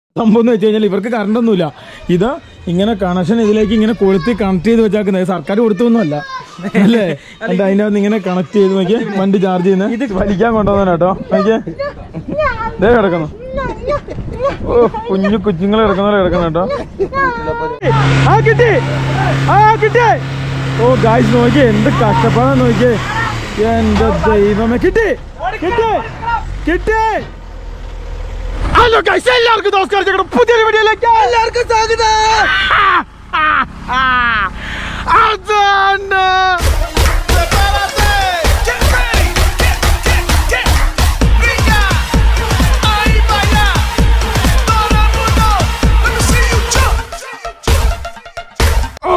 സംഭവം എന്ന് വെച്ച് കഴിഞ്ഞാൽ ഇവർക്ക് കറണ്ട് ഒന്നുമില്ല ഇത് ഇങ്ങനെ കണക്ഷൻ ഇതിലേക്ക് ഇങ്ങനെ കൊളുത്തി കണക്ട് ചെയ്ത് വെച്ചാക്കുന്നത് സർക്കാർ കൊടുത്തൊന്നുമല്ല അല്ലേ എന്താ അതിൻ്റെ അകത്ത് ഇങ്ങനെ കണക്ട് ചെയ്ത് നോക്കിയ വണ്ടി ചാർജ് ചെയ്യുന്ന ഇത് വലിക്കാൻ കൊണ്ടുവന്ന കേട്ടോ നോക്കിയേ ദേ കിടക്കുന്നു ഓ കുഞ്ഞു കുഞ്ഞുങ്ങൾ കിടക്കുന്ന കിടക്കുന്നു കേട്ടോ ആ കിട്ടി ആ കിട്ടി ഓ ഗായ്സ് നോക്കിയേ എന്ത് കഷ്ടപ്പാടാന്ന് നോക്കിയേ എന്റെ ദൈവമേ കിട്ടി കിട്ടി കിട്ടി ഹലോ ഗൈസ് എല്ലാവർക്കും നമസ്കാരം ഞങ്ങളുടെ പുതിയൊരു വീഡിയോയിലേക്ക് എല്ലാവർക്കും സ്വാഗതം അതാണ് ¡Prepárate! ¡Get ready! ¡Get, get, get! ¡Brilla! ¡Ahí baila! ¡Todo el mundo! ¡Let me see you jump! ഓ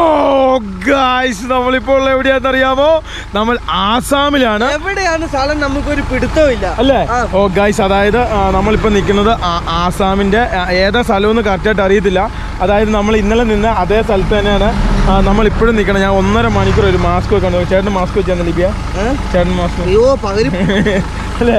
ഗായ്സ് നമ്മളിപ്പോൾ ഉള്ള എവിടെയാണെന്ന് അറിയാമോ നമ്മൾ ആസാമിലാണ് എവിടെയാണ് സ്ഥലം നമുക്കൊരു പിടുത്തവും ഇല്ല അല്ലേ ആ. ഓ ഗൈസ് അതായത് ആ, നമ്മളിപ്പോൾ നിൽക്കുന്നത് ആ- ആസാമിന്റെ ആ, ഏതാ സ്ഥലമെന്ന് കറക്റ്റായിട്ട് അറിയത്തില്ല അതായത് നമ്മൾ ഇന്നലെ നിന്ന് അതേ സ്ഥലത്ത് തന്നെയാണ് ആ, നമ്മൾ ഇപ്പോഴും നിൽക്കണം ഞാൻ ഒന്നര മണിക്കൂർ ഒരു മാസ്ക് വെക്കാൻ ചേട്ടൻ മാസ്ക് വെച്ചാൽ ലിപിയ ഏ? ചേട്ടൻ മാസ്ക് അയ്യോ പകരി അല്ലേ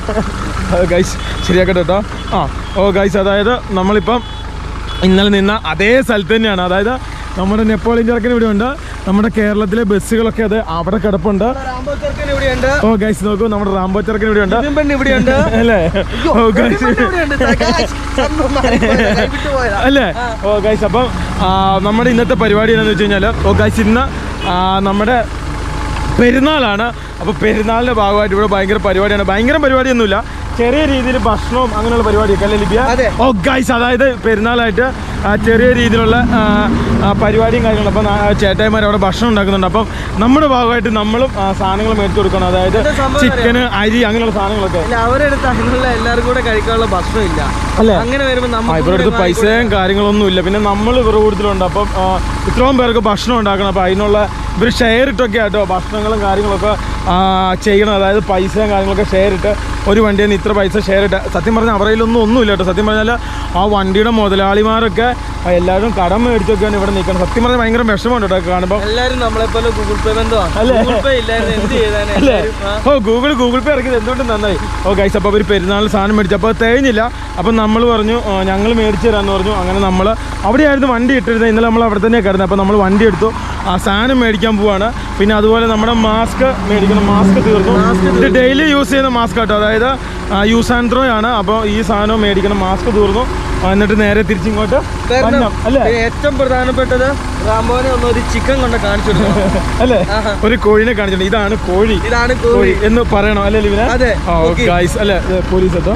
ഗൈസ് ശരിയാക്കട്ടെ കേട്ടോ ആ ഓ ഗൈസ് അതായത് നമ്മളിപ്പം ഇന്നലെ നിന്ന അതേ സ്ഥലത്ത് തന്നെയാണ് അതായത് നമ്മുടെ നെപ്പോളിയൻ ചെറുക്കൻ ഇവിടെ ഉണ്ട് നമ്മുടെ കേരളത്തിലെ ബസ്സുകളൊക്കെ അത് അവിടെ കിടപ്പുണ്ട് റാംബോ ചെറുക്കൻ ഇവിടെയുണ്ട് ഓ ഗൈസ് നോക്കൂ നമ്മുടെ റാംബോ ചെറുക്കൻ ഇവിടെ ഉണ്ട് ഇതിൻ പെണ്ണ് ഇവിടെയുണ്ട് അല്ലേ അയ്യോ, ഓ ഇതിൻ ഗൈസ് പെണ്ണ് ഇവിടെയുണ്ട്. സകാശ്. സംഭവം മാറിപ്പോയതാ, കൈവിട്ട് പോയതാ. അല്ലേ ഓ ഗൈസ് അപ്പം ആ, നമ്മുടെ ഇന്നത്തെ പരിപാടി എന്താണെന്ന് വെച്ച് കഴിഞ്ഞാൽ ഓ ഗൈസ് ഇന്ന് ആ, നമ്മുടെ പെരുന്നാളാണ് അപ്പോൾ പെരുന്നാളിൻ്റെ ഭാഗമായിട്ട് ഇവിടെ ഭയങ്കര പരിപാടിയാണ് ഭയങ്കര പരിപാടിയൊന്നുമില്ല ചെറിയ രീതിയിൽ ഭക്ഷണവും അങ്ങനെയുള്ള പരിപാടിയൊക്കെ അല്ലേ ലിപിയ അതെ. ഓ ഗൈസ് അതായത് പെരുന്നാളായിട്ട് ആ, ചെറിയ രീതിയിലുള്ള ആ, ആ, പരിപാടിയും കാര്യങ്ങളും അപ്പം ചേട്ടായിമാർ അവിടെ ഭക്ഷണം ഉണ്ടാക്കുന്നുണ്ട് അപ്പം നമ്മുടെ ഭാഗമായിട്ട് നമ്മളും ആ, സാധനങ്ങൾ മേടിച്ചു കൊടുക്കണം അതായത് എന്താ സംഭവം ചിക്കന് അരി അങ്ങനെയുള്ള സാധനങ്ങളൊക്കെ അല്ല അവരെടുത്ത് അതിനുള്ള എല്ലാവർക്കും കൂടെ കഴിക്കാനുള്ള ഭക്ഷണം ഇല്ല അല്ലേ? അങ്ങനെ വരുമ്പോ ആ നമുക്ക് ഇവരുടെ അടുത്ത് കൂടെ പൈസയും കാര്യങ്ങളൊന്നും ഇല്ല പിന്നെ നമ്മൾ ഇവരുടെ കൂടുതലുണ്ട് അപ്പം ആ, ഇത്രയും പേർക്ക് ഭക്ഷണം ഉണ്ടാക്കണം അപ്പം അതിനുള്ള ഇവർ ഷെയർ ഇട്ടൊക്കെ ആട്ടോ ഭക്ഷണങ്ങളും കാര്യങ്ങളൊക്കെ ആ, ചെയ്യണം അതായത് പൈസയും കാര്യങ്ങളൊക്കെ ഷെയർ ഇട്ട് ഒരു വണ്ടിയിൽ നിന്ന് ഇത്ര പൈസ ഷെയർ ഇട്ട് സത്യം പറഞ്ഞാൽ അവരുടെ കയ്യിലൊന്നും ഒന്നുമില്ല കേട്ടോ സത്യം പറഞ്ഞാൽ ആ വണ്ടിയുടെ മുതലാളിമാരൊക്കെ ആ, എല്ലാവരും കടം മേടിച്ചൊക്കെയാണ് ഇവിടെ നിൽക്കുന്നത് സത്യം പറഞ്ഞാൽ ഭയങ്കര വിഷമമുണ്ട് കേട്ടോ കാണുമ്പോൾ എല്ലാരും നമ്മളെ പോലെ ഗൂഗിൾ പേ ബന്ധമാണ് അല്ലേ? ഗൂഗിൾ പേ ഇല്ലായിരുന്നു എന്ത് ചെയ്താനെ അല്ലേ എല്ലാവരും, ആ. ഓ ഗൂഗിൾ ഗൂഗിൾ പേ ഇറക്കിയത് എന്തുകൊണ്ട് നന്നായി ഓ ഗൈസ് അപ്പോൾ അവർ പെരുന്നാളിന് സാധനം മേടിച്ചു അപ്പോൾ തികഞ്ഞില്ല അപ്പം നമ്മൾ പറഞ്ഞു ഞങ്ങൾ മേടിച്ചു തരാമെന്ന് പറഞ്ഞു അങ്ങനെ നമ്മൾ അവിടെയായിരുന്നു വണ്ടി ഇട്ടിരുന്നത് ഇന്നലെ നമ്മൾ അവിടെ തന്നെയാണ് കിടന്നത് അപ്പോൾ നമ്മൾ വണ്ടി എടുത്തു ആ സാധനം മേടിക്കാൻ പോവാണ് പിന്നെ അതുപോലെ നമ്മുടെ മാസ്ക് മേടിക്കണം മാസ്ക് തീർന്നു ഇത് ഡെയിലി യൂസ് ചെയ്യുന്ന മാസ്ക് കേട്ടോ അതായത് യൂസ് ആൻഡ് ത്രോ ആണ് അപ്പോൾ ഈ സാധനം മേടിക്കണം മാസ്ക് തീർന്നു ആ, എന്നിട്ട് നേരെ തിരിച്ചിങ്ങോട്ട് വരണം. വരണം അല്ലേ പിന്നെ ഏറ്റവും പ്രധാനപ്പെട്ടത് റാംബോനെ ഒന്ന് ഒരു ചിക്കൻ കൊണ്ട് കാണിച്ചു കൊടുക്കണം അല്ലേ ആഹാ. ഒരു കോഴിനെ കാണിച്ചിട്ടുണ്ട് ഇതാണ് കോഴി ഇതാണ് കോഴി കോഴി എന്ന് പറയണം അല്ലേ ലിവിനെ അതെ. ആ Okay. गाइस अले पुलिस है तो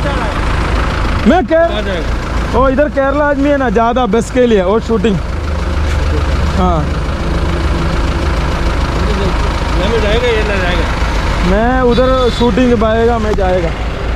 मैं केर ओ इधर केरला आदमी है ना ज़्यादा बस के लिए और शूटिंग हाँ मैं उधर शूटिंग पाएगा मैं जाएगा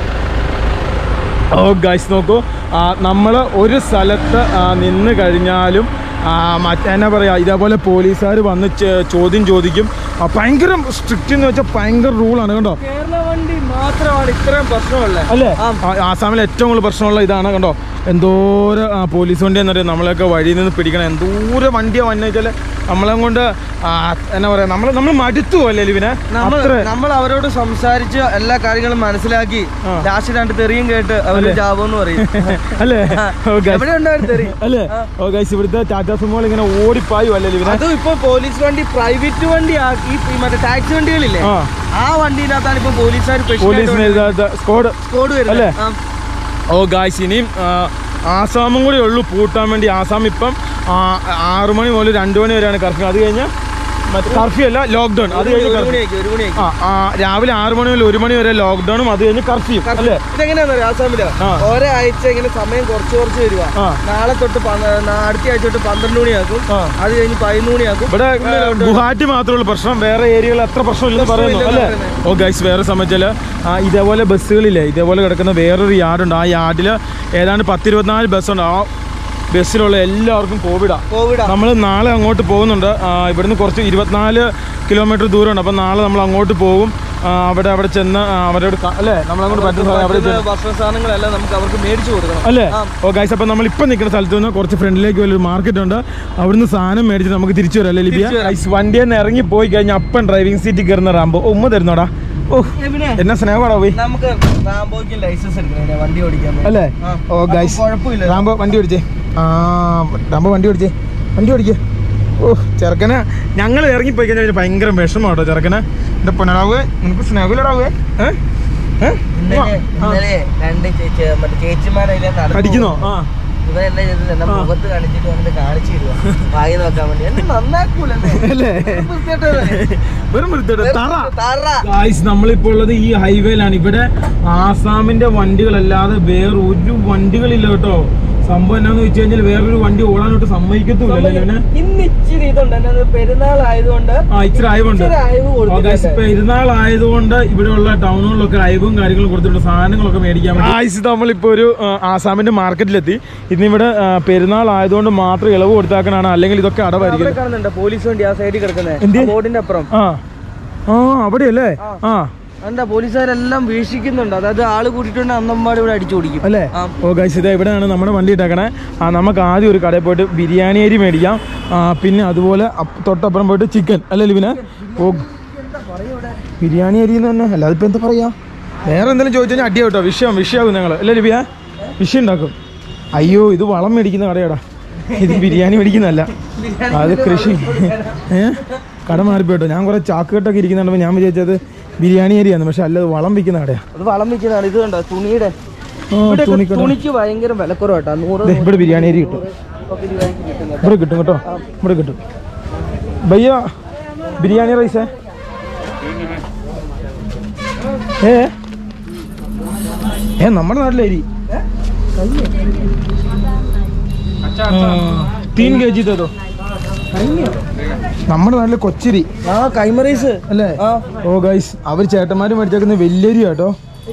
ഓ ഗൈസ് നോക്കൂ നമ്മൾ ഒരു സ്ഥലത്ത് ആ, നിന്ന് കഴിഞ്ഞാലും ആ, മറ്റേ എന്നാ പറയുക ഇതേപോലെ പോലീസുകാർ വന്ന് ചെ- ചോദ്യം ചോദിക്കും ആ, ഭയങ്കര സ്ട്രിക്റ്റ് എന്ന് വെച്ചാൽ ഭയങ്കര റൂളാണ് കണ്ടോ കേരള വണ്ടി മാത്രമാണ് ഇത്രയും പ്രശ്നമുള്ളത് അല്ലേ ആ. ആ- ആസാമിൽ ഏറ്റവും കൂടുതൽ പ്രശ്നമുള്ള ഇതാണ് കണ്ടോ എന്തോരം ആ, പോലീസ് വണ്ടി എന്നറിയാം നമ്മളെയൊക്കെ വഴിയിൽ നിന്ന് പിടിക്കണം എന്തോരം വണ്ടിയാണ് വന്നു വെച്ചാൽ നമ്മളെ കൊണ്ട് ആ, എന്നാ പറയാ നമ്മൾ നമ്മൾ മടുത്തു അല്ലേ ലിവിനെ നമ്മൾ അത്ര നമ്മൾ അവരോട് സംസാരിച്ച് എല്ലാ കാര്യങ്ങളും മനസ്സിലാക്കി ആ. ലാസ്റ്റ് രണ്ട് തെറിയും കേട്ട് അവര് ജാബോന്ന് പറയും അല്ലേ ഓ ഗൈസ് എവിടെ ഉണ്ടായിരുന്നു തെറി അല്ലേ ഓ ഗൈസ് ഇവിടുത്തെ ടാറ്റാ സുമോൾ ഇങ്ങനെ ഓടിപ്പായും അല്ലേ ലിവിനെ അതും ഇപ്പൊ പോലീസ് വണ്ടി പ്രൈവറ്റ് വണ്ടി ആക്കി ഈ മറ്റേ ടാക്സി വണ്ടികളില്ലേ ആ ആ വണ്ടിനകത്താണ് ഇപ്പൊ പോലീസുകാർ പോലീസിന് സ്കോഡ് സ്കോഡ് അല്ലേ? വരുന്നത് ആ. ഓ ഗായ്സ് ഇനിയും ആ, ആസാമും കൂടി ഉള്ളൂ പൂട്ടാൻ വേണ്ടി ആസാം ഇപ്പം ആ, ആറ് മണി മുതൽ രണ്ട് മണി വരെയാണ് കർഫ്യൂ അത് കഴിഞ്ഞാൽ മറ്റേ കർഫ്യൂ അല്ല ലോക്ക്ഡൗൺ അത് ഒരു കഴിഞ്ഞ് ഒരു കർഫ്യൂ മണിയാക്കി ഒരു മണിയാക്കി ആ ആ, രാവിലെ ആറ് മണി മുതൽ ഒരു മണി വരെ ലോക്ക്ഡൗണും അത് കഴിഞ്ഞ് കർഫ്യൂ അല്ലേ ഇതെങ്ങനെയാണെന്ന് അറിയാം ആസാമില് ആ. ഒരാഴ്ച ഇങ്ങനെ സമയം കുറച്ച് കുറച്ച് വരുക ആ. നാളെ തൊട്ട് പന്ത്ര- നാ- അടുത്ത ആഴ്ച തൊട്ട് പന്ത്രണ്ട് മണിയാക്കും ആ. അത് കഴിഞ്ഞ് പതിനൊന്ന് മണിയാക്കും ഇവിടെ ഗുവാഹട്ടി മാത്രമേ ഉള്ളൂ പ്രശ്നം വേറെ ഏരിയകൾ എത്ര പ്രശ്നമില്ലെന്ന് പറയുന്നു അല്ലേ പ്രശ്നമില്ലെന്ന് ഓ ഗൈസ് വേറെ സംബന്ധിച്ചാൽ ഇതേപോലെ ബസ്സുകളില്ലേ ഇതേപോലെ കിടക്കുന്ന വേറൊരു യാർഡുണ്ട് ആ യാർഡിൽ ഏതാണ്ട് പത്തിരുപത്തിനാല് ബസ്സുണ്ട് ആ ബസ്സിലുള്ള എല്ലാവർക്കും കോവിഡാണ് കോവിഡ് നമ്മൾ നാളെ അങ്ങോട്ട് പോകുന്നുണ്ട് ആ, ഇവിടുന്ന് കുറച്ച് ഇരുപത്തിനാല് കിലോമീറ്റർ ദൂരമുണ്ട് അപ്പം നാളെ നമ്മൾ അങ്ങോട്ട് പോകും ആ, അവിടെ അവിടെ ചെന്ന് ആ, അവരോട് ക- അല്ലേ നമ്മൾ അങ്ങോട്ട് പറ്റുന്ന സമയം അവിടെ ചെന്ന് ഭക്ഷണ സാധനങ്ങളെല്ലാം നമുക്ക് അവർക്ക് മേടിച്ചു കൊടുക്കണം അല്ലേ ആ. ഓ ഗൈസ് അപ്പം നമ്മൾ ഇപ്പം നിൽക്കുന്ന സ്ഥലത്ത് നിന്ന് കുറച്ച് ഫ്രണ്ടിലേക്ക് വലിയൊരു മാർക്കറ്റ് ഉണ്ട് അവിടുന്ന് സാധനം മേടിച്ച് നമുക്ക് തിരിച്ചു വരാം അല്ലേ ലിബിയ തിരിച്ചു വരാം. ഗൈസ് വണ്ടിയിൽ നിന്ന് ഇറങ്ങി പോയി കഴിഞ്ഞാൽ അപ്പം ഡ്രൈവിംഗ് സീറ്റിൽ കയറുന്ന റാമ്പോ ഓ, ഉമ്മ തരുന്നോടാ ഓ എബിനെ എന്നാ സ്നേഹമാടാ പോയി നമുക്ക് റാംബോയ്ക്ക് ലൈസൻസ് എടുക്കണേ വണ്ടി ഓടിക്കാൻ വേണ്ടി. അല്ലേ ആ. ഓ അപ്പൊ ഗൈസ് കുഴപ്പമില്ല റാംബോ വണ്ടി ഓടിച്ചേ ആ റാംബോ വണ്ടി ഓടിച്ചേ വണ്ടി ഓടിക്കേ ഓ ചെറുക്കനെ ഞങ്ങൾ ഇറങ്ങിപ്പോയി കഴിഞ്ഞാൽ പിന്നെ ഭയങ്കര വിഷമം കേട്ടോ ചെറുക്കനെ എന്റെ പൊന്നടാവേ നിനക്ക് സ്നേഹമില്ലടാവേ ഏ ഏ? ഇന്നലെ ആ. ഇന്നലെ രണ്ട് ചേച്ചി മറ്റേ ചേച്ചിമാരതിലെ നടന്നു അടിക്കുന്നോ ആ ഇവൻ എന്നാ ചെയ്തത് എന്നെ ആ. മുഖത്ത് കാണിച്ചിട്ട് വന്നിട്ട് കാണിച്ചു തരുവാ വായി നോക്കാൻ വേണ്ടി എന്നെ നന്നാക്കൂലല്ലേ അല്ലേ വൃത്തികെട്ടവനെ. വെറും വൃത്തികേട്. തറ തറ. ഗായ്സ് നമ്മളിപ്പോൾ ഉള്ളത് ഈ ഹൈവേയിലാണ് ഇവിടെ ആസാമിന്റെ വണ്ടികളല്ലാതെ വേറെ ഒരു വണ്ടികളില്ല കേട്ടോ സംഭവം എന്നാന്ന് വെച്ച് കഴിഞ്ഞാൽ വേറൊരു വണ്ടി ഓടാനോട്ട് സമ്മതിക്കത്തുമില്ല അല്ലേ ഇന്ന് ഇച്ചിരി ഇതുണ്ട് എന്നത് പെരുന്നാൾ ആയതുകൊണ്ട് ആ ഇച്ചിരി അയവുണ്ട് ഇച്ചിരി അയവ് കൊടുത്തിട്ടുണ്ട്. പെരുന്നാൾ ആയതുകൊണ്ട് ഇവിടെയുള്ള ടൗണുകളിലൊക്കെ അയവും കാര്യങ്ങളും കൊടുത്തിട്ടുണ്ട് സാധനങ്ങളൊക്കെ മേടിക്കാൻ ആയിസ് നമ്മളിപ്പോ ഒരു ആ, ആസാമിന്റെ മാർക്കറ്റിലെത്തി ഇന്നിവിടെ ആ, പെരുന്നാൾ ആയതുകൊണ്ട് മാത്രം ഇളവ് കൊടുത്താക്കണാണ് അല്ലെങ്കിൽ ഇതൊക്കെ അവിടെ അടവായിരിക്കും കാണുന്നുണ്ട് പോലീസ് വണ്ടി ആ സൈഡിൽ എന്ത്? കിടക്കുന്നത് ബോർഡിന്റെ അപ്പുറം ആ ആ അവിടെയല്ലേ ആ എന്താ പോലീസുകാരെല്ലാം വീക്ഷിക്കുന്നുണ്ട് അതായത് ആള് കൂട്ടിട്ടുണ്ട് അന്നമ്പാട് ഇവിടെ അടിച്ചു ഓടിക്കും അല്ലേ ആ. ഓ ഗൈസ് ഇതാ ഇവിടെയാണ് നമ്മുടെ വണ്ടി ഇട്ടേക്കണേ ആ നമുക്ക് ആദ്യം ഒരു കടയിൽ പോയിട്ട് ബിരിയാണി അരി മേടിക്കാം ആ, പിന്നെ അതുപോലെ അപ്പ് തൊട്ടപ്പുറം പോയിട്ട് ചിക്കൻ അല്ലേ ലിവിനെ ഓ ബിരിയാണി അരി എന്ന് തന്നെ അല്ലാതെ ഇപ്പം എന്താ പറയാ വേറെ എന്തെങ്കിലും ചോദിച്ചു കഴിഞ്ഞാൽ അടിയാ കേട്ടോ വിഷയം വിഷയമാകും ഞങ്ങൾ അല്ലേ ലിബിയ വിഷയം ഉണ്ടാക്കും അയ്യോ ഇത് വളം മേടിക്കുന്ന കടയാടാ ഇത് ബിരിയാണി മേടിക്കുന്നതല്ല അത് കൃഷി ഏ കട മാറിപ്പോട്ടോ ഞാൻ കുറെ ചാക്കുകെട്ടൊക്കെ ഇരിക്കുന്നുണ്ടപ്പോൾ ഞാൻ വിചാരിച്ചത് ബിരിയാണി അരിയാണ് പക്ഷെ അല്ല ഇത് വളം വിൽക്കുന്ന കടയാ അത് വളം വെക്കുന്നതാണ് ഇത് കണ്ടോ തുണിയുടെ ആ, ഇവിടെയൊക്കെ തുണിക്കട. തുണിക്ക് ഭയങ്കര വിലക്കുറവാട്ടോ നൂറ് ദേ, ഇവിടെ ബിരിയാണി അരി കിട്ടും ഒക്കെ രൂപയ്ക്ക് കിട്ടുന്നത് ഇവിടെ കിട്ടും കേട്ടോ ഇവിടെ കിട്ടും ഭയ്യ ബിരിയാണി റൈസ് ഏ ഏ നമ്മുടെ നാട്ടിലെ അരി തീൻ കെ ജി തരോ നമ്മുടെ നാട്ടിലെ കൊച്ചരി ആ കൈമറൈസ് അല്ലേ ആ. ഓ ഗൈസ് അവർ ചേട്ടന്മാര് മേടിച്ചേക്കുന്ന വലിയരി കേട്ടോ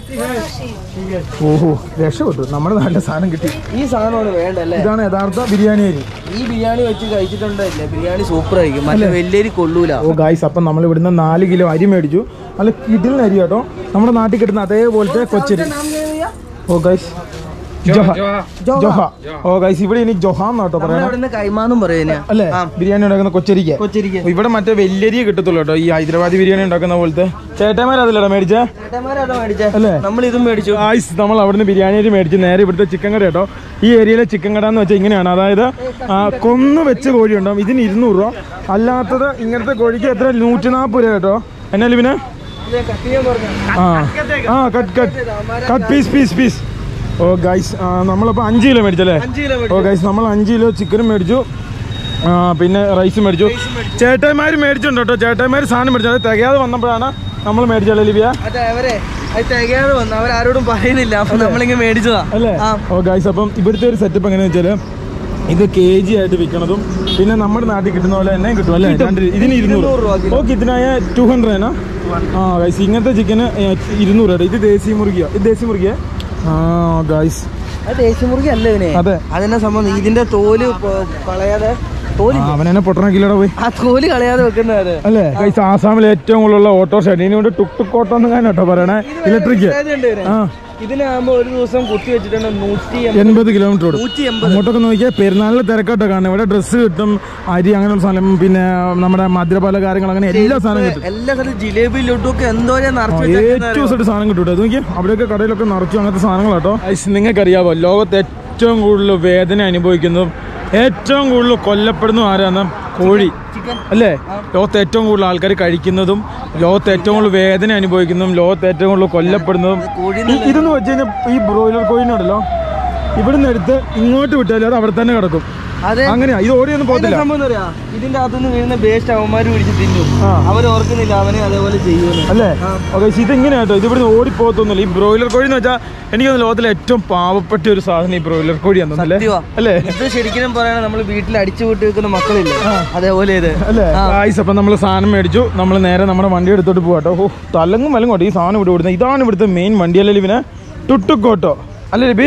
ഓഹോ രക്ഷപ്പെട്ടു നമ്മുടെ നാട്ടിലെ സാധനം കിട്ടി ഈ സാധനമാണ് വേണ്ടല്ലേ ഇതാണ് യഥാർത്ഥ ബിരിയാണി അരി ഈ ബിരിയാണി വെച്ച് കഴിച്ചിട്ടുണ്ടല്ലേ ബിരിയാണി സൂപ്പർ ആയിരിക്കും മറ്റേ വലിയൊരു കൊള്ളൂല ഓ ഗായ്സ് അപ്പം നമ്മൾ ഇവിടുന്ന് നാല് കിലോ അരി മേടിച്ചു നല്ല കിടിലിന് അരി കേട്ടോ നമ്മുടെ നാട്ടിൽ കിട്ടുന്ന അതേപോലത്തെ കൊച്ചരി ഓ ഗൈസ് ജൊഹ ജൊഹ ഓ ഗൈസ് ഇവിടെ ഇനി ജൊഹ എന്നാട്ടോ പറയണേ ഇവിടുന്ന് കൈമാന്നും പറയുന്ന അല്ലേ ബിരിയാണി ഉണ്ടാക്കുന്ന കൊച്ചരിക്ക് കൊച്ചിരിക്ക് ഇവിടെ മറ്റേ വലിയരിയെ കിട്ടത്തുള്ളൂ കേട്ടോ ഈ ഹൈദരാബാദി ബിരിയാണി ഉണ്ടാക്കുന്ന പോലത്തെ ചേട്ടന്മാരതല്ലടാ മേടിച്ചേ ചേട്ടന്മാരാണോ മേടിച്ചേ അല്ലേ? നമ്മൾ ഇതും മേടിച്ചു ഗായ്സ് നമ്മൾ അവിടുന്ന് ബിരിയാണി അരി മേടിച്ച് നേരെ ഇവിടുത്തെ ചിക്കൻ കട കേട്ടോ ഈ ഏരിയയിലെ ചിക്കൻ കട എന്ന് വെച്ചാൽ ഇങ്ങനെയാണ് അതായത് ആ, കൊന്നു വെച്ച കോഴി ഉണ്ടാവും ഇതിന് ഇരുന്നൂറ് രൂപ അല്ലാത്തത് ഇങ്ങനത്തെ കോഴിക്ക് എത്ര നൂറ്റി നാൽപ്പത് രൂപ കേട്ടോ എന്നാലും പിന്നെ ഇത് കട്ട് ചെയ്യാൻ പറഞ്ഞു ആ ആ cut cut cut piece piece piece ഓ ഗൈസ് നമ്മളപ്പോൾ അഞ്ച് കിലോ മേടിച്ചല്ലേ അഞ്ച് കിലോ ഓ ഗൈസ് നമ്മൾ അഞ്ച് കിലോ ചിക്കനും മേടിച്ചു ആ, പിന്നെ റൈസ് മേടിച്ചു ചേട്ടായിമാർ മേടിച്ചിട്ടുണ്ട് കേട്ടോ ചേട്ടായിമാർ സാധനം മേടിച്ചു അത് തികയാതെ വന്നപ്പോഴാണ് നമ്മൾ മേടിച്ചല്ലേ ലിബിയ അതെ അവരെ അത് തികയാതെ വന്നു അവരാരോടും പറയുന്നില്ല അപ്പൊ നമ്മളിങ്ങനെ മേടിച്ചതാ അല്ലേ ആ. ഓ ഗൈസ് അപ്പം ഇവിടുത്തെ ഒരു സെറ്റപ്പ് എങ്ങനെയാണെന്ന് വെച്ചാൽ ഇത് കെ ജി ആയിട്ട് വിൽക്കണതും പിന്നെ നമ്മുടെ നാട്ടിൽ കിട്ടുന്ന പോലെ തന്നെ കിട്ടും അല്ലേ രണ്ട് ഇതിന് ഇരുന്നൂറ് ഇരുന്നൂറ് രൂപ കിലോ. ഓക്കെ ഇതിനായ ടു ഹൺഡ്രഡ് ആണ് ആ ഗൈസ് ഇങ്ങനത്തെ ചിക്കന് ഇരുന്നൂറ് കേട്ടോ ഇത് ദേശീയ മുറുകിയ ഇത് ദേശീയ മുറുകിയ ആ ഗൈസ് അത് ദേശീയ മുറുകി അല്ല ഇതിനെ അതെ. അതിനെ സംബന്ധം ഇതിന്റെ തോല് പ- കളയാതെ തോല് അവനെന്നെ പൊട്ടണ കിലോടെ പോയി ആ തോല് കളയാതെ വെക്കുന്നത് അല്ലേ ഗൈസ് ആസാമിൽ ഏറ്റവും കൂടുതലുള്ള ഓട്ടോറിക്ഷ ഇതിനുകൊണ്ട് ടുക് ടുക് ഓട്ടോ എന്ന് ഞാൻ കേട്ടോ പറയണേ ഇലക്ട്രിക് ആ ഇതിനാകുമ്പോ ഒരു ദിവസം കുത്തി വെച്ചിട്ടുണ്ട് നൂറ്റി എൺപത് എൺപത് കിലോമീറ്റർ ഓടും നൂറ്റി എൺപത് അങ്ങോട്ടൊക്കെ നോക്കിയാൽ പെരുന്നാളിലെ തിരക്കാട്ടോ കാണും ഇവിടെ ഡ്രസ്സ് കിട്ടും അരി അങ്ങനെയുള്ള സാധനം പിന്നെ നമ്മുടെ മദ്യപാല കാര്യങ്ങൾ അങ്ങനെ എല്ലാ സാധനവും കിട്ടും എല്ലാ സ്ഥലത്തും ജിലേബി ലഡു ഒക്കെ എന്തോരം നിറച്ച് ഏറ്റവും സെറ്റ് സാധനം കിട്ടും കേട്ടോ നോക്കിയാൽ അവിടെയൊക്കെ കടയിലൊക്കെ നിറച്ചു അങ്ങനത്തെ സാധനങ്ങളാട്ടോ നിങ്ങൾക്കറിയാവോ ലോകത്ത് ഏറ്റവും കൂടുതൽ വേദന അനുഭവിക്കുന്നതും ഏറ്റവും കൂടുതൽ കൊല്ലപ്പെടുന്നതും ആരാണ് കോഴി അല്ലേ ലോകത്ത് ഏറ്റവും കൂടുതൽ ആൾക്കാർ കഴിക്കുന്നതും ലോകത്ത് ഏറ്റവും കൂടുതൽ വേദന അനുഭവിക്കുന്നതും ലോകത്ത് ഏറ്റവും കൂടുതൽ കൊല്ലപ്പെടുന്നതും കോഴി ഈ- ഇതെന്ന് വെച്ച് കഴിഞ്ഞാൽ ഈ ബ്രോയിലർ കോഴിനുണ്ടല്ലോ ഇവിടുന്ന് എടുത്ത് ഇങ്ങോട്ട് വിട്ടാൽ അത് അവിടെ തന്നെ കിടക്കും അതെ അങ്ങനെയാ ഇത് ഓടിയൊന്നും അതിന്റെ പോകത്തില്ല സംഭവം എന്താ പറയാ ഇതിന്റെ അകത്തുനിന്ന് വീഴുന്ന വേസ്റ്റ് അവന്മാര് പിടിച്ച് തിന്നും ആ. അവർ ഓർക്കുന്നില്ല അവനെ അതേപോലെ ചെയ്യുമെന്ന് അല്ലേ ഓക്കെ ഇത് ഇങ്ങനെയാ കേട്ടോ ഇത് ഇവിടുന്ന് ഓടിപ്പോകത്തൊന്നുമില്ല ഈ ബ്രോയിലർ കോഴി എന്ന് വെച്ചാൽ എനിക്ക് തോന്നുന്നു ലോകത്തിലെ ഏറ്റവും പാവപ്പെട്ട ഒരു സാധനം ഈ ബ്രോയിലർ കോഴിയാന്ന് തോന്നുന്നു സത്യവാ. അല്ലേ ഇത് ശരിക്കും പറയണ നമ്മൾ വീട്ടിൽ അടിച്ചു വിട്ട് വെക്കുന്ന മക്കളില്ലേ അതേപോലെ ഇത് അല്ലേ ഗായ്സ് അപ്പം നമ്മൾ സാധനം മേടിച്ചു നമ്മൾ നേരെ നമ്മുടെ വണ്ടി എടുത്തോട്ട് പോകാട്ടോ ഓ തലങ്ങും വലങ്ങും കേട്ടോ ഈ സാധനം ഇവിടെ വിടുന്നത് ഇതാണ് ഇവിടുത്തെ മെയിൻ വണ്ടി അല്ലേ ഇവന് ടുട്ടുക്കോട്ടോ അല്ലേ ലിബി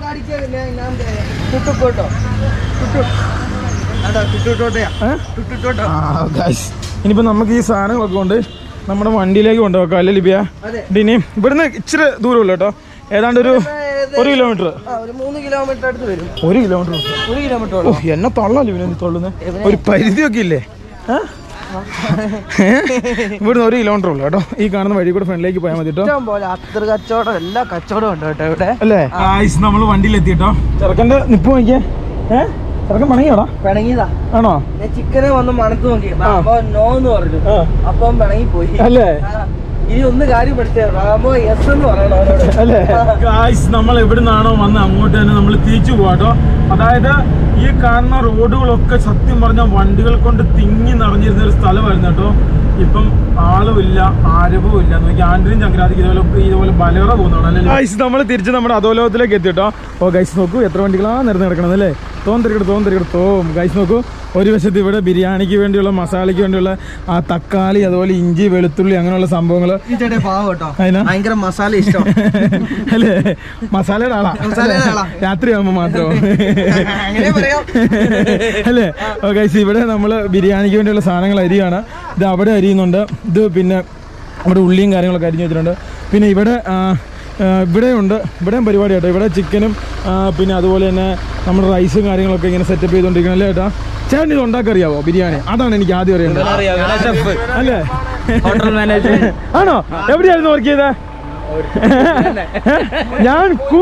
ടുട്ടുട്ടോട്ടോ ആ ഗായ്സ് ഇനിയിപ്പോൾ നമുക്ക് ഈ സാധനങ്ങളൊക്കെ കൊണ്ട് നമ്മുടെ വണ്ടിയിലേക്ക് കൊണ്ടുവെക്കാം അല്ലേ ലിബിയ അതെ. ഇനി ഇവിടുന്ന് ഇച്ചിരി ദൂരമുള്ളൂ കേട്ടോ ഏതാണ്ട് ഒരു ഒരു കിലോമീറ്റർ ആ, ഒരു മൂന്ന് കിലോമീറ്റർ അടുത്ത് വരും ഒരു കിലോമീറ്റർ ഒരു കിലോമീറ്റർ ഓ എന്നെ തള്ളാലോ ഇവനെ തള്ളുന്നത് ഒരു പരിധിയൊക്കെ ഇല്ലേ ഏ? ഇവിടുന്ന് ഒരു കിലോമീറ്റർ ഉള്ളു കേട്ടോ ഈ കാണുന്ന വഴി കൂടെ ഫ്രണ്ടിലേക്ക് പോയാൽ മതി കേട്ടോ ഇഷ്ടം പോലെ അത്ര കച്ചവടം എല്ലാ കച്ചവടം ഉണ്ട് കേട്ടോ ഇവിടെ അല്ലേ നമ്മൾ വണ്ടിയിൽ എത്തിട്ടോ ചെറുക്കന്റെ നിപ്പ് നോക്കിയേ ഏ ചെറുക്കൻ പണങ്ങിയോടാ പിണങ്ങിയതാ ആണോ ഞാൻ ചിക്കനെ വന്ന് മണത്ത് നോക്കി അപ്പൊ നോ എന്ന് പറഞ്ഞു ആ. അപ്പം പിണങ്ങി പോയി അല്ലേ ആ. ഇനി ഒന്ന് കാര്യം പഠിച്ചേ റാമോ എസ് എന്ന് പറയണം അവനോട് അല്ലേ ഗായ്സ് നമ്മൾ എവിടുന്നാണോ വന്ന് അങ്ങോട്ട് തന്നെ നമ്മൾ തിരിച്ചു പോവാട്ടോ അതായത് ഈ കാണുന്ന റോഡുകളൊക്കെ സത്യം പറഞ്ഞാൽ വണ്ടികൾ കൊണ്ട് തിങ്ങി നിറഞ്ഞിരുന്ന ഒരു സ്ഥലമായിരുന്നു കേട്ടോ ഇപ്പം ആളുമില്ല ആരവവും ഇല്ല നോക്കി ആന്റണിയും ചങ്കരാതിക്ക് ഇതുപോലെ ഇതുപോലെ ബലേറ പോകുന്നതാണ് ഗൈസ് നമ്മൾ തിരിച്ച് നമ്മുടെ അധോലോകത്തിലേക്ക് എത്തിട്ടോ ഓ ഗൈസ് നോക്കൂ എത്ര വണ്ടികളാണ് നിരന്ന് കിടക്കണത് അല്ലേ തോന്തിരിക്കട്ടെ തോന്തിരിക്കട്ടെ തോം ഗൈസ് നോക്കൂ ഒരു വശത്ത് ഇവിടെ ബിരിയാണിക്ക് വേണ്ടിയുള്ള മസാലയ്ക്ക് വേണ്ടിയുള്ള ആ തക്കാളി അതുപോലെ ഇഞ്ചി വെളുത്തുള്ളി അങ്ങനെയുള്ള സംഭവങ്ങൾ ഈ ചേട്ടൻ പാവം കേട്ടോ അതിനാ? ഭയങ്കര മസാല ഇഷ്ടം അല്ലേ മസാലയുടെ ആളാ മസാലയുടെ ആളാ. രാത്രിയാകുമ്പോ മാത്രം അങ്ങനെ പറയാം അല്ലേ ഓക്കെ ഇവിടെ നമ്മൾ ബിരിയാണിക്ക് വേണ്ടിയുള്ള സാധനങ്ങൾ അരിയാണ് ഇത് അവിടെ അരിയുന്നുണ്ട് ഇത് പിന്നെ അവിടെ ഉള്ളിയും കാര്യങ്ങളൊക്കെ അരിഞ്ഞു വെച്ചിട്ടുണ്ട് പിന്നെ ഇവിടെ ആ, ആ, ഇവിടെയുണ്ട് ഇവിടെയും പരിപാടി കേട്ടോ ഇവിടെ ചിക്കനും ആ, പിന്നെ അതുപോലെ തന്നെ നമ്മുടെ റൈസും കാര്യങ്ങളൊക്കെ ഇങ്ങനെ സെറ്റപ്പ് ചെയ്തുകൊണ്ടിരിക്കണം അല്ലേ ചേട്ടാ ചേട്ടൻ ഇത് ഉണ്ടാക്കാൻ അറിയാവോ ബിരിയാണി അതാണ് എനിക്ക് ആദ്യം അറിയേണ്ടത് അല്ലേ ഹോട്ടൽ മാനേജർ ആണോ എവിടെയായിരുന്നു വർക്ക് ചെയ്തേ ഞാൻ കൂ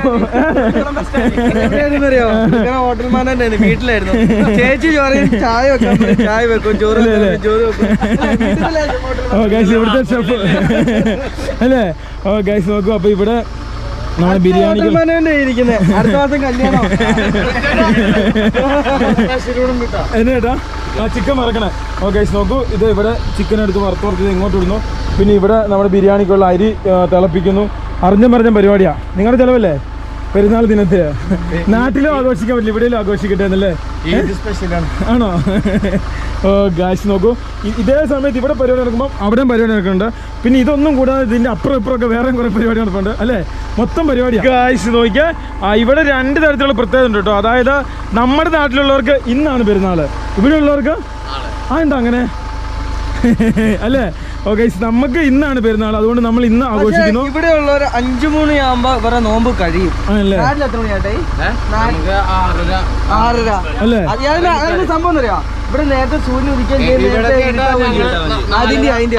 അറിയോ ഹോട്ടൽ മാനേജർ വീട്ടിലായിരുന്നു ചേച്ചി പറയും ചായ വെക്കാൻ പറയും, ചായ വെക്കും ചോറ് വെക്കാൻ പറയും, ചോറ് വെക്കും ഓ ഗൈസ് ഇവിടുത്തെ ഷെഫ് അല്ലേ ഓ ഗൈസ് നോക്കൂ അപ്പൊ ഇവിടെ നമ്മുടെ ബിരിയാണി ഹോട്ടൽ മാനേജർ ഇരിക്കുന്നത് അടുത്ത മാസം കല്യാണം എന്നെ ചേട്ടാ ആ ചിക്കൻ മറക്കണേ ഓ ഗൈസ് നോക്കൂ ഇത് ഇവിടെ ചിക്കൻ എടുത്ത് വറുത്ത് വറുത്ത് ഇങ്ങോട്ട് ഇടുന്നു പിന്നെ ഇവിടെ നമ്മുടെ ബിരിയാണിക്കുള്ള അരി ആ, തിളപ്പിക്കുന്നു അറിഞ്ഞും പറഞ്ഞ പരിപാടിയാ നിങ്ങളുടെ ചിലവല്ലേ പെരുന്നാൾ ദിനത്തിൽ നാട്ടിലും ആഘോഷിക്കാൻ പറ്റില്ല ഇവിടെയും ആഘോഷിക്കട്ടെ എന്നല്ലേ ആണോ ഓ ഗായ്സ് നോക്കൂ ഇ- ഇതേ സമയത്ത് ഇവിടെ പരിപാടി നടക്കുമ്പോൾ അവിടെയും പരിപാടി നടക്കുന്നുണ്ട് പിന്നെ ഇതൊന്നും കൂടാതെ ഇതിന്റെ അപ്പുറം ഇപ്പുറം ഒക്കെ വേറെ കുറെ പരിപാടി നടക്കുന്നുണ്ട് അല്ലേ മൊത്തം പരിപാടി ഗായ്സ് നോക്കിയാൽ ആ ഇവിടെ രണ്ട് തരത്തിലുള്ള പ്രത്യേകത ഉണ്ട് കേട്ടോ അതായത് നമ്മുടെ നാട്ടിലുള്ളവർക്ക് ഇന്നാണ് പെരുന്നാൾ ഇവിടെ ഉള്ളവർക്ക് ആ എന്താ അങ്ങനെ അല്ലേ ഓ ഗൈസ് നമുക്ക് ഇന്നാണ് പെരുന്നാൾ അതുകൊണ്ട് നമ്മൾ ഇന്ന് ആഘോഷിക്കുന്നു ഇവിടെ ഉള്ളവർ അഞ്ചു മണിയാകുമ്പോ ഇവരെ നോമ്പ് കഴിയും ആണല്ലേ നാട്ടിൽ എത്ര മണിയാട്ടെ ആറര അല്ലേ അത് അതിന് അതിന് സംഭവം എന്നറിയാ ഇവിടെ നേരത്തെ സൂര്യൻ ഉദിക്കാൻ നേരത്തെ ഇരുട്ടാവുകയും ചെയ്യും. അതിന്റെ അതിന്റെ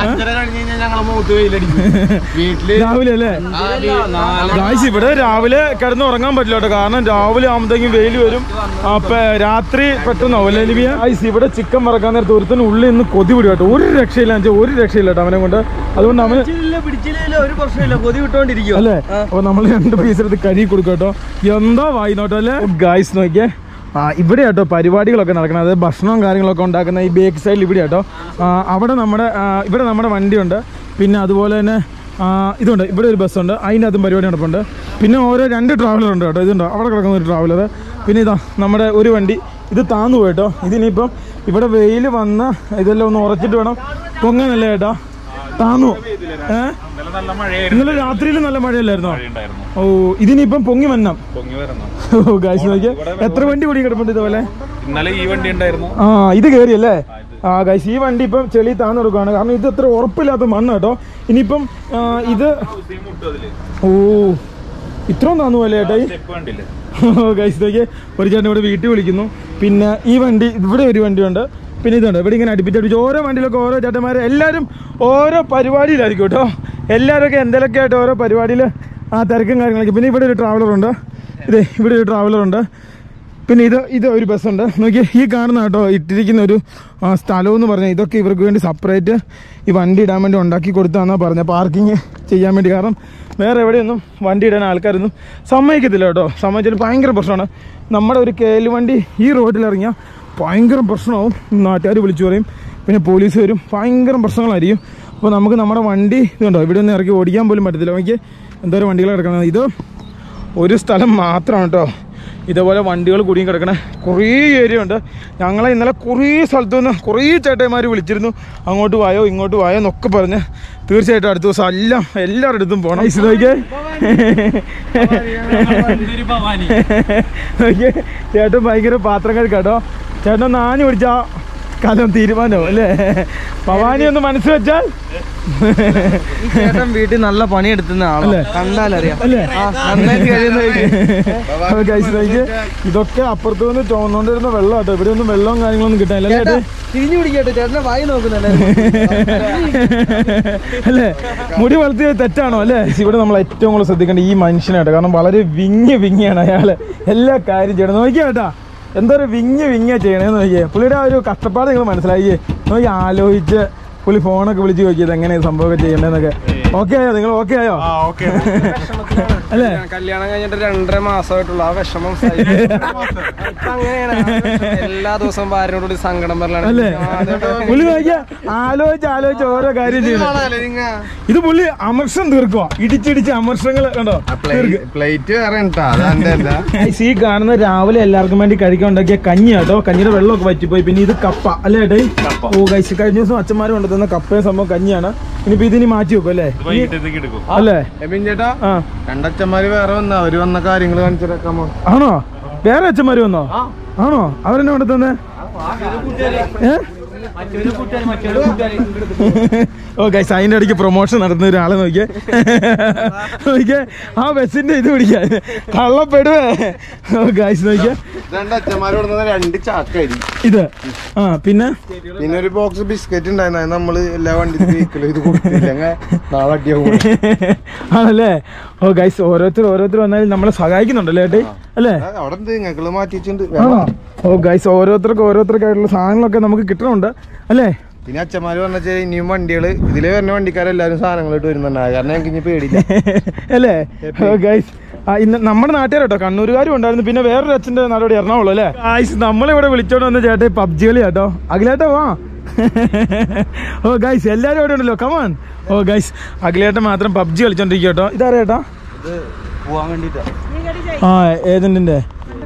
രാവിലെ അല്ലേ ഗായ്സ് ഇവിടെ രാവിലെ കിടന്ന് ഉറങ്ങാൻ പറ്റില്ല കേട്ടോ കാരണം രാവിലെ ആകുമ്പോഴത്തേക്കും വെയിൽ വരും അപ്പൊ രാത്രി പെട്ടെന്നാവും അല്ലേ ലിബിയ ഗായ്സ് ഇവിടെ ചിക്കൻ മറക്കാൻ നേരത്തെ ഒരുത്തന് ഉള്ളിൽ നിന്ന് കൊതി പിടി കേട്ടോ ഒരു രക്ഷയില്ല എന്ന് വെച്ചാൽ ഒരു രക്ഷയില്ല കേട്ടോ അവനെ കൊണ്ട് അതുകൊണ്ട് അവന് പിടിച്ചില്ല പിടിച്ചില്ല ഒരു പ്രശ്നമില്ല കൊതി വിട്ടോണ്ടിരിക്കും അല്ലേ അപ്പൊ നമ്മൾ രണ്ട് പീസ് എടുത്ത് കഴുകി കൊടുക്കും കേട്ടോ എന്താ വായിനോട്ടോ അല്ലേ ഗായ്സ് നോക്കിയേ ആ ഇവിടെ കേട്ടോ പരിപാടികളൊക്കെ നടക്കണം അതായത് ഭക്ഷണവും കാര്യങ്ങളൊക്കെ ഉണ്ടാക്കുന്ന ഈ ബേക്ക് സൈഡിൽ ഇവിടെ കേട്ടോ ആ, അവിടെ നമ്മുടെ ആ, ഇവിടെ നമ്മുടെ വണ്ടിയുണ്ട് പിന്നെ അതുപോലെ തന്നെ ആ, ഇതുണ്ട് ഇവിടെ ഒരു ബസ്സുണ്ട് അതിൻ്റെ അതും പരിപാടി നടപ്പുണ്ട് പിന്നെ ഓരോ രണ്ട് ട്രാവലർ ഉണ്ട് കേട്ടോ ഇതുണ്ടോ അവിടെ കിടക്കുന്ന ഒരു ട്രാവലർ പിന്നെ ഇതാ നമ്മുടെ ഒരു വണ്ടി ഇത് താന്നു പോയിട്ടോ ഇതിനിപ്പം ഇവിടെ വെയിൽ വന്ന് ഇതെല്ലാം ഒന്ന് ഉറച്ചിട്ട് വേണം പൊങ്ങാനല്ലേ ചേട്ടാ താന്നു ഏഹ് ഇന്നലെ രാത്രിയിൽ നല്ല മഴയല്ലായിരുന്നോ ഓ ഇതിനിപ്പം പൊങ്ങി വന്നം ഓ ഗായ്സ് നോക്കിയ എത്ര വണ്ടി കൂടി കിടപ്പുണ്ട് ഇതുപോലെ ഇന്നലെ ഈ വണ്ടി ഉണ്ടായിരുന്നു ആ ഇത് കയറിയല്ലേ ആ ഗൈസ് ഈ വണ്ടി ഇപ്പം ചെളി താന്ന് കൊടുക്കുകയാണ് കാരണം ഇത് അത്ര ഉറപ്പില്ലാത്ത മണ്ണ് കേട്ടോ ഇനിയിപ്പം ആ, ഇത് ഓ ഇത്രയും താന്നു പോലെ ചേട്ടാ ഈ സ്റ്റെപ്പ് കണ്ടില്ലേ ഗൈസ് നോക്കിയേ ഒരു ചേട്ടൻ ഇവിടെ വീട്ടിൽ വിളിക്കുന്നു പിന്നെ ഈ വണ്ടി ഇവിടെ ഒരു വണ്ടിയുണ്ട് പിന്നെ ഇതുണ്ട് ഇവിടെ ഇങ്ങനെ അടുപ്പിച്ചടുപ്പിച്ച് ഓരോ വണ്ടിയിലൊക്കെ ഓരോ ചേട്ടന്മാർ എല്ലാവരും ഓരോ പരിപാടിയിലായിരിക്കും കേട്ടോ എല്ലാവരൊക്കെ എന്തെങ്കിലുമൊക്കെ ആയിട്ട് ഓരോ പരിപാടിയിൽ ആ തിരക്കും കാര്യങ്ങളൊക്കെ പിന്നെ ഇവിടെ ഒരു ട്രാവലറുണ്ട് ഇതേ ഇവിടെ ഒരു ട്രാവലറുണ്ട് പിന്നെ ഇത് ഇത് ഒരു ബസ്സുണ്ട് നോക്കിയേ ഈ കാണുന്ന കേട്ടോ ഇട്ടിരിക്കുന്ന ഒരു ആ, സ്ഥലം എന്ന് പറഞ്ഞാൽ ഇതൊക്കെ ഇവർക്ക് വേണ്ടി സെപ്പറേറ്റ് ഈ വണ്ടി ഇടാൻ വേണ്ടി ഉണ്ടാക്കി കൊടുത്താന്നാണ് പറഞ്ഞത് പാർക്കിങ് ചെയ്യാൻ വേണ്ടി കാരണം വേറെ എവിടെയൊന്നും വണ്ടി ഇടാൻ ആൾക്കാരൊന്നും സമ്മതിക്കത്തില്ല കേട്ടോ സമ്മതിച്ചാൽ ഭയങ്കര പ്രശ്നമാണ് നമ്മുടെ ഒരു കേല് വണ്ടി ഈ റോഡിൽ ഇറങ്ങിയാൽ ഭയങ്കര പ്രശ്നമാവും നാട്ടുകാർ വിളിച്ചു പറയും പിന്നെ പോലീസ് വരും ഭയങ്കര പ്രശ്നങ്ങളായിരിക്കും അപ്പോൾ നമുക്ക് നമ്മുടെ വണ്ടി ഇതുണ്ടോ ഇവിടെ ഒന്ന് ഇറക്കി ഓടിക്കാൻ പോലും പറ്റത്തില്ല നമുക്ക് എന്തോരം വണ്ടികൾ കിടക്കണം ഇത് ഒരു സ്ഥലം മാത്രമാണ് കേട്ടോ ഇതേപോലെ വണ്ടികൾ കുടുങ്ങി കിടക്കണ കുറേ ഏരിയ ഉണ്ട് ഞങ്ങളെ ഇന്നലെ കുറേ സ്ഥലത്തു നിന്ന് കുറേ ചേട്ടന്മാർ വിളിച്ചിരുന്നു അങ്ങോട്ട് വായോ ഇങ്ങോട്ട് വായോ എന്നൊക്കെ പറഞ്ഞ് തീർച്ചയായിട്ടും അടുത്ത ദിവസം എല്ലാം എല്ലാവരുടെ അടുത്തും പോകണം ഇസ്ലോയ്ക്ക് നോക്കിയേ ചേട്ടൻ ഭയങ്കര പാത്രം കേട്ടോ ചേട്ടൻ ഒന്ന് ആഞ്ഞു പിടിച്ചാ കാലം തീരുമാനവും അല്ലേ ഭവാനി ഒന്ന് മനസ്സ് വെച്ചാൽ ഈ ചേട്ടൻ വീട്ടിൽ നല്ല പണിയെടുത്തുന്ന ആളല്ലേ കണ്ടാലറിയാം അല്ലേ ആ, നന്നായിട്ട് കഴിയുന്ന അപ്പൊ guys, നോക്കിയേ, ഇതൊക്കെ അപ്പുറത്ത് നിന്ന് ചോന്നുകൊണ്ടിരുന്ന വെള്ളം കേട്ടോ ഇവിടെ ഒന്നും വെള്ളവും കാര്യങ്ങളൊന്നും കിട്ടാനില്ല അല്ലേ ചേട്ടാ ഏട്ടാ? തിരിഞ്ഞു പിടിക്കട്ടെ ചേട്ടനെ വായി നോക്കുന്നുണ്ടേ അല്ലേ മുടി വളർത്തിയത് തെറ്റാണോ അല്ലേ ഇവിടെ നമ്മൾ ഏറ്റവും കൂടുതൽ ശ്രദ്ധിക്കേണ്ട ഈ മനുഷ്യനായിട്ട് കാരണം വളരെ വിങ്ങി വിങ്ങിയാണ് അയാള് എല്ലാ കാര്യം ചെയ്യണം നോക്കിയാ കേട്ടാ എന്തൊരു വിങ്ങി വിങ്ങിയാ ചെയ്യണേന്ന് നോക്കിയേ പുള്ളിയുടെ ആ ഒരു കഷ്ടപ്പാട് നിങ്ങൾ മനസ്സിലായി നോക്കി ആലോചിച്ച് പുള്ളി ഫോണൊക്കെ വിളിച്ച് നോക്കിയത് എങ്ങനെയാണ് സംഭവമൊക്കെ ചെയ്യണ്ടേന്നൊക്കെ ഓക്കെ ആയോ നിങ്ങൾ ഓക്കെ ആയോ അല്ലേ കല്യാണം കഴിഞ്ഞിട്ട് രണ്ടര മാസമായിട്ടുള്ള ആ വിഷമം സഹിക്കാൻ. ഇപ്പൊ അങ്ങനെയാണ് ആ വിഷമം. എല്ലാ ദിവസവും ഭാര്യനോട് സങ്കടം പറയലാണ് അല്ലേ പുള്ളി നോക്കിയാ ആലോചിച്ച് ആലോചിച്ച് ഓരോ കാര്യം ചെയ്യണം ഇത് പുള്ളി അമർഷം തീർക്കുക ഇടിച്ചിടിച്ച് അമർഷങ്ങൾ കണ്ടോ തീർക്കുക പ്ലേറ്റ് വേറെ ഉണ്ടാ അതാണ്ട് അല്ല ഗൈസ്, ഈ കാണുന്ന രാവിലെ എല്ലാവർക്കും വേണ്ടി കഴിക്കാൻ ഉണ്ടാക്കിയ കഞ്ഞി കേട്ടോ കഞ്ഞിയുടെ വെള്ളമൊക്കെ വറ്റിപ്പോയി പിന്നെ ഇത് കപ്പ അല്ലേ ഏട്ടേ ഓ ഗൈസ് കഴിഞ്ഞ ദിവസം അച്ഛന്മാർ കൊണ്ടുതന്ന കപ്പയും സംഭവം കഞ്ഞിയാണ് ഇനിയിപ്പോ ഇതിനി മാറ്റി വെക്കും അല്ലേ വൈകിട്ടത്തേക്ക് എടുക്കും അല്ലേ എബിൻ ചേട്ടാ ആ രണ്ടച്ഛന്മാര് വേറെ വന്ന അവര് വന്ന കാര്യങ്ങൾ കാണിച്ചിറക്കാമോ ആണോ വേറെ അച്ഛന്മാര് വന്നോ ആണോ അവരെന്നെ കൊണ്ടുതന്നെ ഏ ഓ ഗൈസ് അതിന്റെ ഇടയ്ക്ക് പ്രൊമോഷൻ നടത്തുന്ന ഒരാളെ നോക്കിയേ നോക്കിയേ ആ ബസ്സിന്റെ ഇത് പിടിക്കാൻ കള്ളപ്പെടുവേ ഓ ഗൈസ് നോക്കിയേ രണ്ടച്ഛന്മാര് കൊടുക്കുന്ന രണ്ട് ചാക്കരി ഇത് ആ പിന്നെ പിന്നെ ഒരു ബോക്സ് ബിസ്ക്കറ്റ് ഉണ്ടായിരുന്നു അത് നമ്മള് എല്ലാ വണ്ടി വീക്കലും ഇത് കൊടുത്തില്ല അങ്ങ് നാളെ അടിയാവും ആണല്ലേ ഓ ഗൈസ് ഓരോരുത്തർ ഓരോരുത്തർ വന്നാലും നമ്മളെ സഹായിക്കുന്നുണ്ടല്ലേ ഏട്ടേ അല്ലേ ആ, അവിടെ എന്ത് ഞങ്ങള് മാറ്റിയിട്ടുണ്ട് ആണോ ഓ ഗൈസ് ഓരോരുത്തർക്ക് ഓരോരുത്തർക്കായിട്ടുള്ള സാധനങ്ങളൊക്കെ നമുക്ക് കിട്ടുന്നുണ്ട് അല്ലേ പിന്നെ അച്ഛന്മാര് പറഞ്ഞ ഇനിയും വണ്ടികള് ഇതില് വരുന്ന വണ്ടിക്കാരെല്ലാരും സാധനങ്ങൾ ഇട്ട് വരുന്നുണ്ട് അത് കാരണം ഞങ്ങൾക്ക് ഇനി പേടിയില്ല അല്ലേ ഓ ഗൈസ് ആ ഇന്ന് നമ്മുടെ നാട്ടുകാരോട്ടോ കണ്ണൂരുകാരും ഉണ്ടായിരുന്നു പിന്നെ വേറൊരു അച്ഛൻ്റെ നാടോടി എറണാകുളം അല്ലേ ഗൈസ് നമ്മളിവിടെ വിളിച്ചോണ്ട് വന്ന ചേട്ടൻ പബ്ജി കളി കേട്ടോ അഖിലേട്ടാ വാ ഓ ഗൈസ് എല്ലാവരും ഇവിടെ ഉണ്ടല്ലോ കമാൻ ഓ ഗൈസ് അഖിലേട്ടൻ മാത്രം പബ്ജി കളിച്ചോണ്ടിരിക്കും കേട്ടോ ഇതാരാ ചേട്ടാ പോവാൻ വേണ്ടിട്ടാ ആ ഏജന്റിന്റെ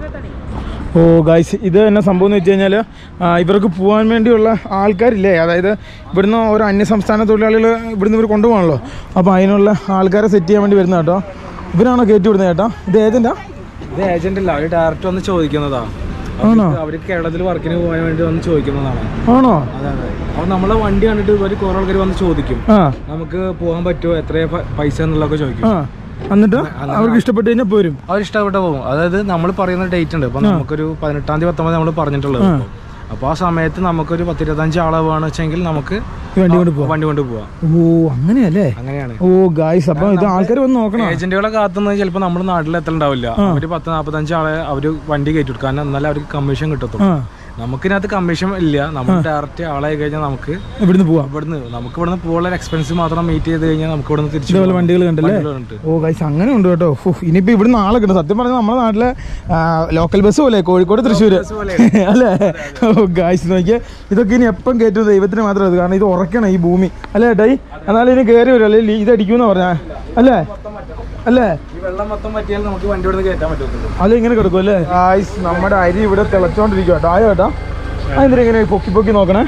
ഓ ഗൈസ് ഇത് എന്നാ സംഭവം എന്ന് വെച്ച് കഴിഞ്ഞാൽ ഇവർക്ക് പോകാൻ വേണ്ടിയുള്ള ആൾക്കാരില്ലേ അതായത് ഇവിടുന്ന് ഓരോ അന്യ സംസ്ഥാന തൊഴിലാളികൾ ഇവിടുന്ന് ഇവർ കൊണ്ടുപോകണല്ലോ അപ്പോൾ അതിനുള്ള ആൾക്കാരെ സെറ്റ് ചെയ്യാൻ വേണ്ടി വരുന്ന കേട്ടോ ഇവരാണോ കയറ്റി വിടുന്നത് ചേട്ടാ ഇത് ഏജന്റാ ഇത് ഏജന്റ് അല്ല അവര് ഡയറക്റ്റ് വന്ന് ചോദിക്കുന്നതാ ആണോ അവര് കേരളത്തിൽ വർക്കിന് പോകാൻ വേണ്ടി വന്ന് ചോദിക്കുന്നതാണ് ആണോ അതെ അതെ അപ്പൊ നമ്മളെ വണ്ടി കണ്ടിട്ട് ഇവര് കുറെ ആൾക്കാർ വന്ന് ചോദിക്കും ആ നമുക്ക് പോകാൻ പറ്റുമോ എത്രയാ പ- പൈസ എന്നുള്ളതൊക്കെ ചോദിക്കും ആ എന്നിട്ട് അവർക്ക് ഇഷ്ടപ്പെട്ട് കഴിഞ്ഞാൽ പോരും അവർ ഇഷ്ടപ്പെട്ട പോകും അതായത് നമ്മൾ പറയുന്ന ഡേറ്റ് ഉണ്ട് അപ്പൊ നമുക്കൊരു പതിനെട്ടാം തീയതി പത്തൊമ്പത് നമ്മൾ പറഞ്ഞിട്ടുള്ളത് ഇപ്പൊ. അപ്പൊ ആ സമയത്ത് നമുക്കൊരു പത്തിരുപത്തഞ്ച് ആളെ വേണമെന്ന് വെച്ചെങ്കിൽ നമുക്ക് ഈ വണ്ടി കൊണ്ട് പോവാം വണ്ടി കൊണ്ട് പോവാം ഓ അങ്ങനെയല്ലേ അങ്ങനെയാണ് ഓ ഗായ്സ് അപ്പം ഇത് ആൾക്കാർ വന്ന് നോക്കണം ഏജന്റുകളെ കാത്തുന്നത് ചിലപ്പോൾ നമ്മുടെ നാട്ടിൽ എത്തലുണ്ടാവില്ല അവര് പത്ത് നാപ്പത്തഞ്ച് ആളെ അവര് വണ്ടി കയറ്റി കൊടുക്കും കാരണം എന്നാലേ അവർക്ക് കമ്മീഷൻ കിട്ടത്തുള്ളൂ ആ നമുക്കിനകത്ത് കമ്മീഷൻ ഇല്ല നമ്മൾ ഡയറക്റ്റ് ആളായി കഴിഞ്ഞാൽ നമുക്ക് ഇവിടുന്ന് പോവാം ഇവിടുന്ന് നമുക്ക് ഇവിടുന്ന് പോകാനുള്ള എക്സ്പെൻസ് മാത്രം മീറ്റ് ചെയ്ത് കഴിഞ്ഞാൽ നമുക്ക് ഇവിടുന്ന് തിരിച്ചു ഇതേപോലെ വണ്ടികൾ കണ്ടല്ലേ ഉണ്ട് ഓ ഗൈസ് അങ്ങനെ ഉണ്ട് കേട്ടോ ഫു, ഇനിയിപ്പോ ഇവിടുന്ന് ആളെ കിട്ടും സത്യം പറഞ്ഞാൽ നമ്മുടെ നാട്ടിലെ ലോക്കൽ ബസ് പോലെ കോഴിക്കോട് തൃശ്ശൂര് അല്ലേ ഓ ഗൈസ് നോക്കിയേ ഇതൊക്കെ ഇനി എപ്പം കയറ്റും ദൈവത്തിന് മാത്രമേ അത് കാരണം ഇത് ഉറക്കണം ഈ ഭൂമി അല്ലേ ഏട്ടായി എന്നാലും ഇനി കയറി വരും അല്ലേ ഇത് അടിക്കൂന്ന് പറഞ്ഞാ അല്ലേ അല്ലേ ഈ വെള്ളം മൊത്തം പറ്റിയാൽ നമുക്ക് വണ്ടി ഇവിടുന്ന് കയറ്റാൻ പറ്റത്തുള്ളൂ അത് ഇങ്ങനെ കിടക്കും അല്ലേ ഗൈസ് നമ്മുടെ അരി ഇവിടെ തിളച്ചോണ്ടിരിക്കും കേട്ടോ ആയോ കേട്ടോ അതെന്തിനാ ഇങ്ങനെ പൊക്കി പൊക്കി നോക്കണേ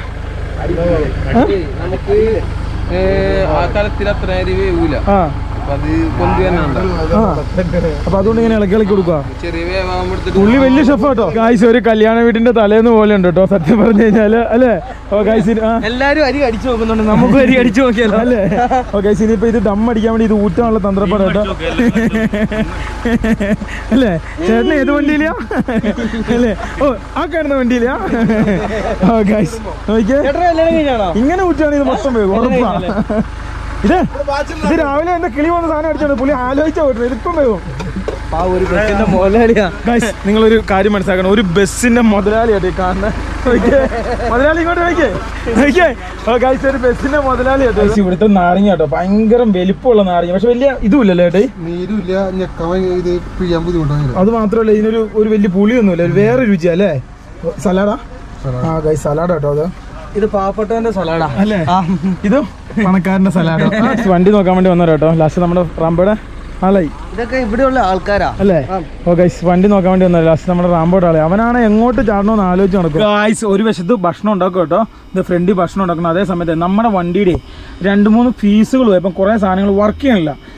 നമുക്ക് ഏ, ആ കാലത്തിൽ അത്ര അരി വേവൂല ആ അപ്പൊ അത് പൊന്തി തന്നെ ഉണ്ടാവും ആ അപ്പൊ അതുകൊണ്ട് ഇങ്ങനെ ഇളക്കി ഇളക്കി കൊടുക്കുക ചെറിയ വേവാകുമ്പോഴത്തേക്ക് പുള്ളി വലിയ ഷെഫ് കേട്ടോ ഗായ്സ് ഒരു കല്യാണ വീടിന്റെ തലേന്ന് പോലെ ഉണ്ട് കേട്ടോ സത്യം പറഞ്ഞു കഴിഞ്ഞാല് അല്ലേ ഓ ഗായ്സ് ആ എല്ലാരും അരി അടിച്ചു നോക്കുന്നുണ്ട് നമുക്ക് അരി അടിച്ചു നോക്കിയാലോ അല്ലേ ഓ ഗൈസ് ഇനിയിപ്പോ ഇത് ദം അടിക്കാൻ വേണ്ടി ഇത് ഊറ്റാനുള്ള തന്ത്രപ്പാട് കേട്ടോ അല്ലേ ചേട്ടന് ഏത് വണ്ടിയിലാ അല്ലേ ഓ ആ കാണുന്ന വണ്ടിയിലാ ഓ ഗൈസ് നോക്കിയേ ചേട്ടൻ കല്യാണം കഴിഞ്ഞാണോ ഇങ്ങനെ ഊറ്റുകയാണെങ്കിൽ ഇത് മൊത്തം വേഗം ഉറപ്പാ ഇത് ഇത് രാവിലെ എന്റെ കിളി വന്ന സാധനം അടിച്ചോണ്ട് പുള്ളി ആലോചിച്ചാ ഓട്ടുന്നത് ഇതിപ്പം വേഗം ആ ഒരു ബസ്സിന്റെ മുതലാളിയാ ഗൈസ് നിങ്ങളൊരു കാര്യം മനസ്സിലാക്കണം ഒരു ബസ്സിന്റെ മുതലാളിയായിട്ട് ഈ കാണുന്നത് നോക്കിയേ. മുതലാളി ഇങ്ങോട്ട് നോക്കിയേ നോക്കിയേ ഓ ഗൈസ് ഒരു ബസ്സിന്റെ മുതലാളിയായിട്ട് ഗൈസ് ഇവിടുത്തെ നാരങ്ങ കേട്ടോ ഭയങ്കര വലിപ്പമുള്ള നാരങ്ങ പക്ഷെ വലിയ ഇതുമില്ലല്ലേ ഏട്ടേ നീരുമില്ല ഞെക്കാൻ ഇത് പിഴിയാൻ ബുദ്ധിമുട്ടാണ് അത് മാത്രമല്ല ഇതിനൊരു ഒരു വലിയ പുളിയൊന്നുമില്ല ഒരു വേറെ രുചിയാ അല്ലേ സലാഡാ ആ ഗൈസ് സലാഡ് കേട്ടോ അത് ഇത് പാവപ്പെട്ടവന്റെ സലാഡാ അല്ലേ ഇത് പണക്കാരന്റെ സലാഡ് വണ്ടി നോക്കാൻ വേണ്ടി വന്നോ കേട്ടോ ലാസ്റ്റ് നമ്മുടെ റാമ്പോടെ ആളായി ഇതൊക്കെ ഇവിടെയുള്ള ആൾക്കാരാ അല്ലേ ഓ ഗൈസ് വണ്ടി നോക്കാൻ വേണ്ടി വന്നത് ലാസ്റ്റ് നമ്മുടെ റാമ്പോട്ട് ആളെ അവനാണ് എങ്ങോട്ട് ചാടണമെന്ന് ആലോചിച്ച് നടക്കും ഗൈസ് ഒരു വശത്ത് ഭക്ഷണം ഉണ്ടാക്കും കേട്ടോ ഇത് ഫ്രണ്ടിൽ ഭക്ഷണം ഉണ്ടാക്കണം അതേ സമയത്ത് നമ്മുടെ വണ്ടിയുടെ രണ്ട് മൂന്ന് ഫീസുകൾ ഇപ്പം കുറേ സാധനങ്ങൾ വർക്ക് ചെയ്യണില്ല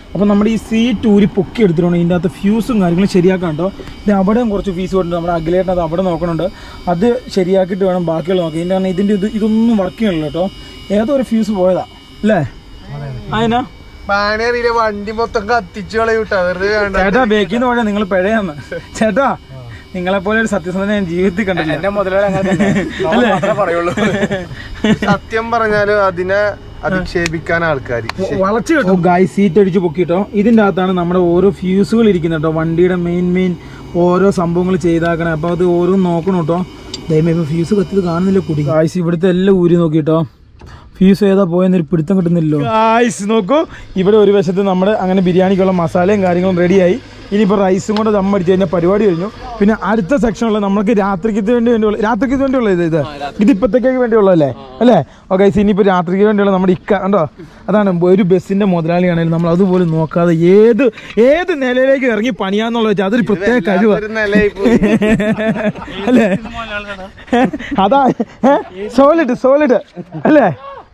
അപ്പോൾ നമ്മുടെ ഈ സീറ്റ് ഊരി പൊക്കി എടുത്തിട്ടുണ്ട് ഇതിൻ്റെ അകത്ത് ഫ്യൂസും കാര്യങ്ങളും ശരിയാക്കാൻ കേട്ടോ ഇത് അവിടെയും കുറച്ച് ഫീസ് കൊടുത്തിട്ടുണ്ട് നമ്മുടെ അഖിലേട്ടൻ അത് അവിടെ നോക്കണുണ്ട് അത് ശരിയാക്കിയിട്ട് വേണം ബാക്കിയുള്ള നോക്കാം ഇതിൻ്റെ കാരണം ഇതിൻ്റെ ഇത് ഇതൊന്നും വർക്ക് ചെയ്യണില്ല കേട്ടോ ഏതോ ഒരു ഫ്യൂസ് പോയതാ അല്ലേ അതിനാ പാനറിയിലെ വണ്ടി മൊത്തം കത്തിച്ചു കളയൂട്ടാ വെറുതെ വേണ്ട ചേട്ടാ ബേക്കിന്ന് പോയാൽ നിങ്ങൾ പിഴയാന്ന് ചേട്ടാ നിങ്ങളെ പോലെ ഒരു സത്യസന്ധന ഞാൻ ജീവിതത്തിൽ കണ്ടില്ല എന്റെ മുതലാളി അങ്ങനെ തന്നെ. നമ്മൾ മാത്രമേ പറയുള്ളൂ സത്യം പറഞ്ഞാലും അതിനെ അധിക്ഷേപിക്കാൻ ആൾക്കാർ വളച്ചു കേട്ടോ ഗായ് സീറ്റ് അടിച്ച് പൊക്കിട്ടോ ഇതിൻ്റെ അകത്താണ് നമ്മുടെ ഓരോ ഫ്യൂസുകൾ ഇരിക്കുന്നത് കേട്ടോ വണ്ടിയുടെ മെയിൻ മെയിൻ ഓരോ സംഭവങ്ങൾ ചെയ്താക്കണേ അപ്പോൾ അത് ഓരോന്ന് നോക്കണം കേട്ടോ ദൈവം ഇപ്പോൾ ഫ്യൂസ് കത്തിയത് കാണുന്നില്ല കുടി ഗായ്സ് ഇവിടുത്തെ എല്ലാം ഊരി നോക്കിട്ടോ ഫ്യൂസ് ഏതാ പോയെന്നൊരു പിടുത്തം കിട്ടുന്നില്ലല്ലോ ഗായ്സ് നോക്കൂ ഇവിടെ ഒരു വശത്ത് നമ്മുടെ അങ്ങനെ ബിരിയാണിക്കുള്ള മസാലയും കാര്യങ്ങളും റെഡിയായി ഇനിയിപ്പോൾ റൈസും കൂടെ ദം അടിച്ച് കഴിഞ്ഞാൽ പരിപാടി കഴിഞ്ഞു പിന്നെ അടുത്ത സെക്ഷനുള്ള നമുക്ക് രാത്രിക്ക് വേണ്ടി വേണ്ടിയുള്ള രാത്രിക്ക് വേണ്ടിയുള്ള ഇത് ഇത് ഇത് ഇപ്പത്തേക്ക് വേണ്ടിയുള്ളതല്ലേ അല്ലേ ഓക്കെ ഇനിയിപ്പോൾ രാത്രിക്ക് വേണ്ടിയുള്ള നമ്മുടെ ഇക്ക കണ്ടോ അതാണ് ഒരു ബസ്സിന്റെ മുതലാളിയാണെങ്കിലും നമ്മൾ അതുപോലും നോക്കാതെ ഏത് ഏത് നിലയിലേക്ക് ഇറങ്ങി പണിയാന്നുള്ള വെച്ചാൽ അതൊരു പ്രത്യേക കഴിവാണ് നിലയായി പോയി അല്ലേ അതാ സോളിഡ് സോളിഡ് അല്ലേ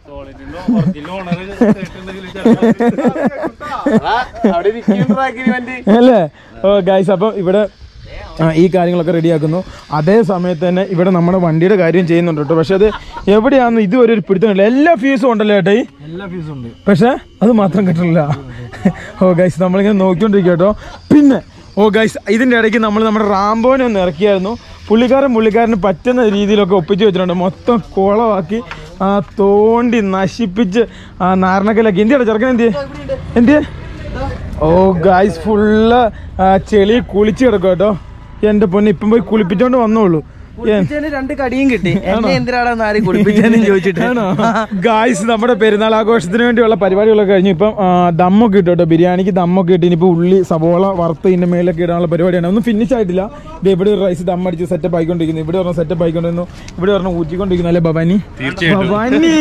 അവിടെ ഇരിക്കുന്ന ട്രാക്കിന് വേണ്ടി അല്ലേ ഓ ഗൈസ് അപ്പം ഇവിടെ ആ, ഈ കാര്യങ്ങളൊക്കെ റെഡിയാക്കുന്നു അതേ സമയത്ത് തന്നെ ഇവിടെ നമ്മുടെ വണ്ടിയുടെ കാര്യം ചെയ്യുന്നുണ്ട് കേട്ടോ പക്ഷെ അത് എവിടെയാണെന്ന് ഇതുവരെ ഒരു പിടുത്തമില്ല എല്ലാ ഫീസും ഉണ്ടല്ലോ ഏട്ടാ ഈ എല്ലാ ഫീസും ഉണ്ട് പക്ഷെ അത് മാത്രം കിട്ടണില്ല ഓ ഗൈസ് നമ്മളിങ്ങനെ നോക്കിക്കൊണ്ടിരിക്കുക കേട്ടോ പിന്നെ ഓ ഗൈസ് ഇതിൻ്റെ ഇടയ്ക്ക് നമ്മൾ നമ്മുടെ റാംബോനെ ഒന്ന് ഇറക്കിയായിരുന്നു പുള്ളിക്കാരൻ പുള്ളിക്കാരന് പറ്റുന്ന രീതിയിലൊക്കെ ഒപ്പിച്ച് വെച്ചിട്ടുണ്ട് മൊത്തം കുളമാക്കി ആ തോണ്ടി നശിപ്പിച്ച് ആ നാരണക്കലൊക്കെ എന്തിയാ ചെറുക്കൻ എന്തിയെ എന്തിയെ ഓ ഗൈസ് ഫുള്ള് ചെളി കുളിച്ച് കിടക്കും കേട്ടോ എൻ്റെ പൊന്നെ ഇപ്പം പോയി കുളിപ്പിച്ചോണ്ട് വന്നോളൂ കുളിപ്പിച്ചതിന് രണ്ട് കടിയും കിട്ടി എന്നെ എന്തിനാണെന്ന് ആരും കുളിപ്പിച്ചതെന്ന് ചോദിച്ചിട്ട് ആണോ ഗായ്സ് നമ്മുടെ പെരുന്നാൾ ആഘോഷത്തിന് വേണ്ടിയുള്ള പരിപാടികളൊക്കെ കഴിഞ്ഞു ഇപ്പം ആ, ദമ്മൊക്കെ ഇട്ടു കേട്ടോ ബിരിയാണിക്ക് ദമ്മൊക്കെ ഇട്ട് ഇനിയിപ്പോൾ ഉള്ളി സവോള വറുത്ത് ഇതിന്റെ മേലൊക്കെ ഇടാനുള്ള പരിപാടിയാണ് ഒന്നും ഫിനിഷ് ആയിട്ടില്ല ഇത് ഇവിടെ ഒരു റൈസ് ദം അടിച്ച് സെറ്റപ്പ് ആയിക്കൊണ്ടിരിക്കുന്നു ഇവിടെ പറഞ്ഞ സെറ്റപ്പ് ആയിക്കൊണ്ടിരുന്നു ഇവിടെ പറഞ്ഞ ഊറ്റിക്കൊണ്ടിരിക്കുന്നു അല്ലേ ഭവാനി ഭവാനി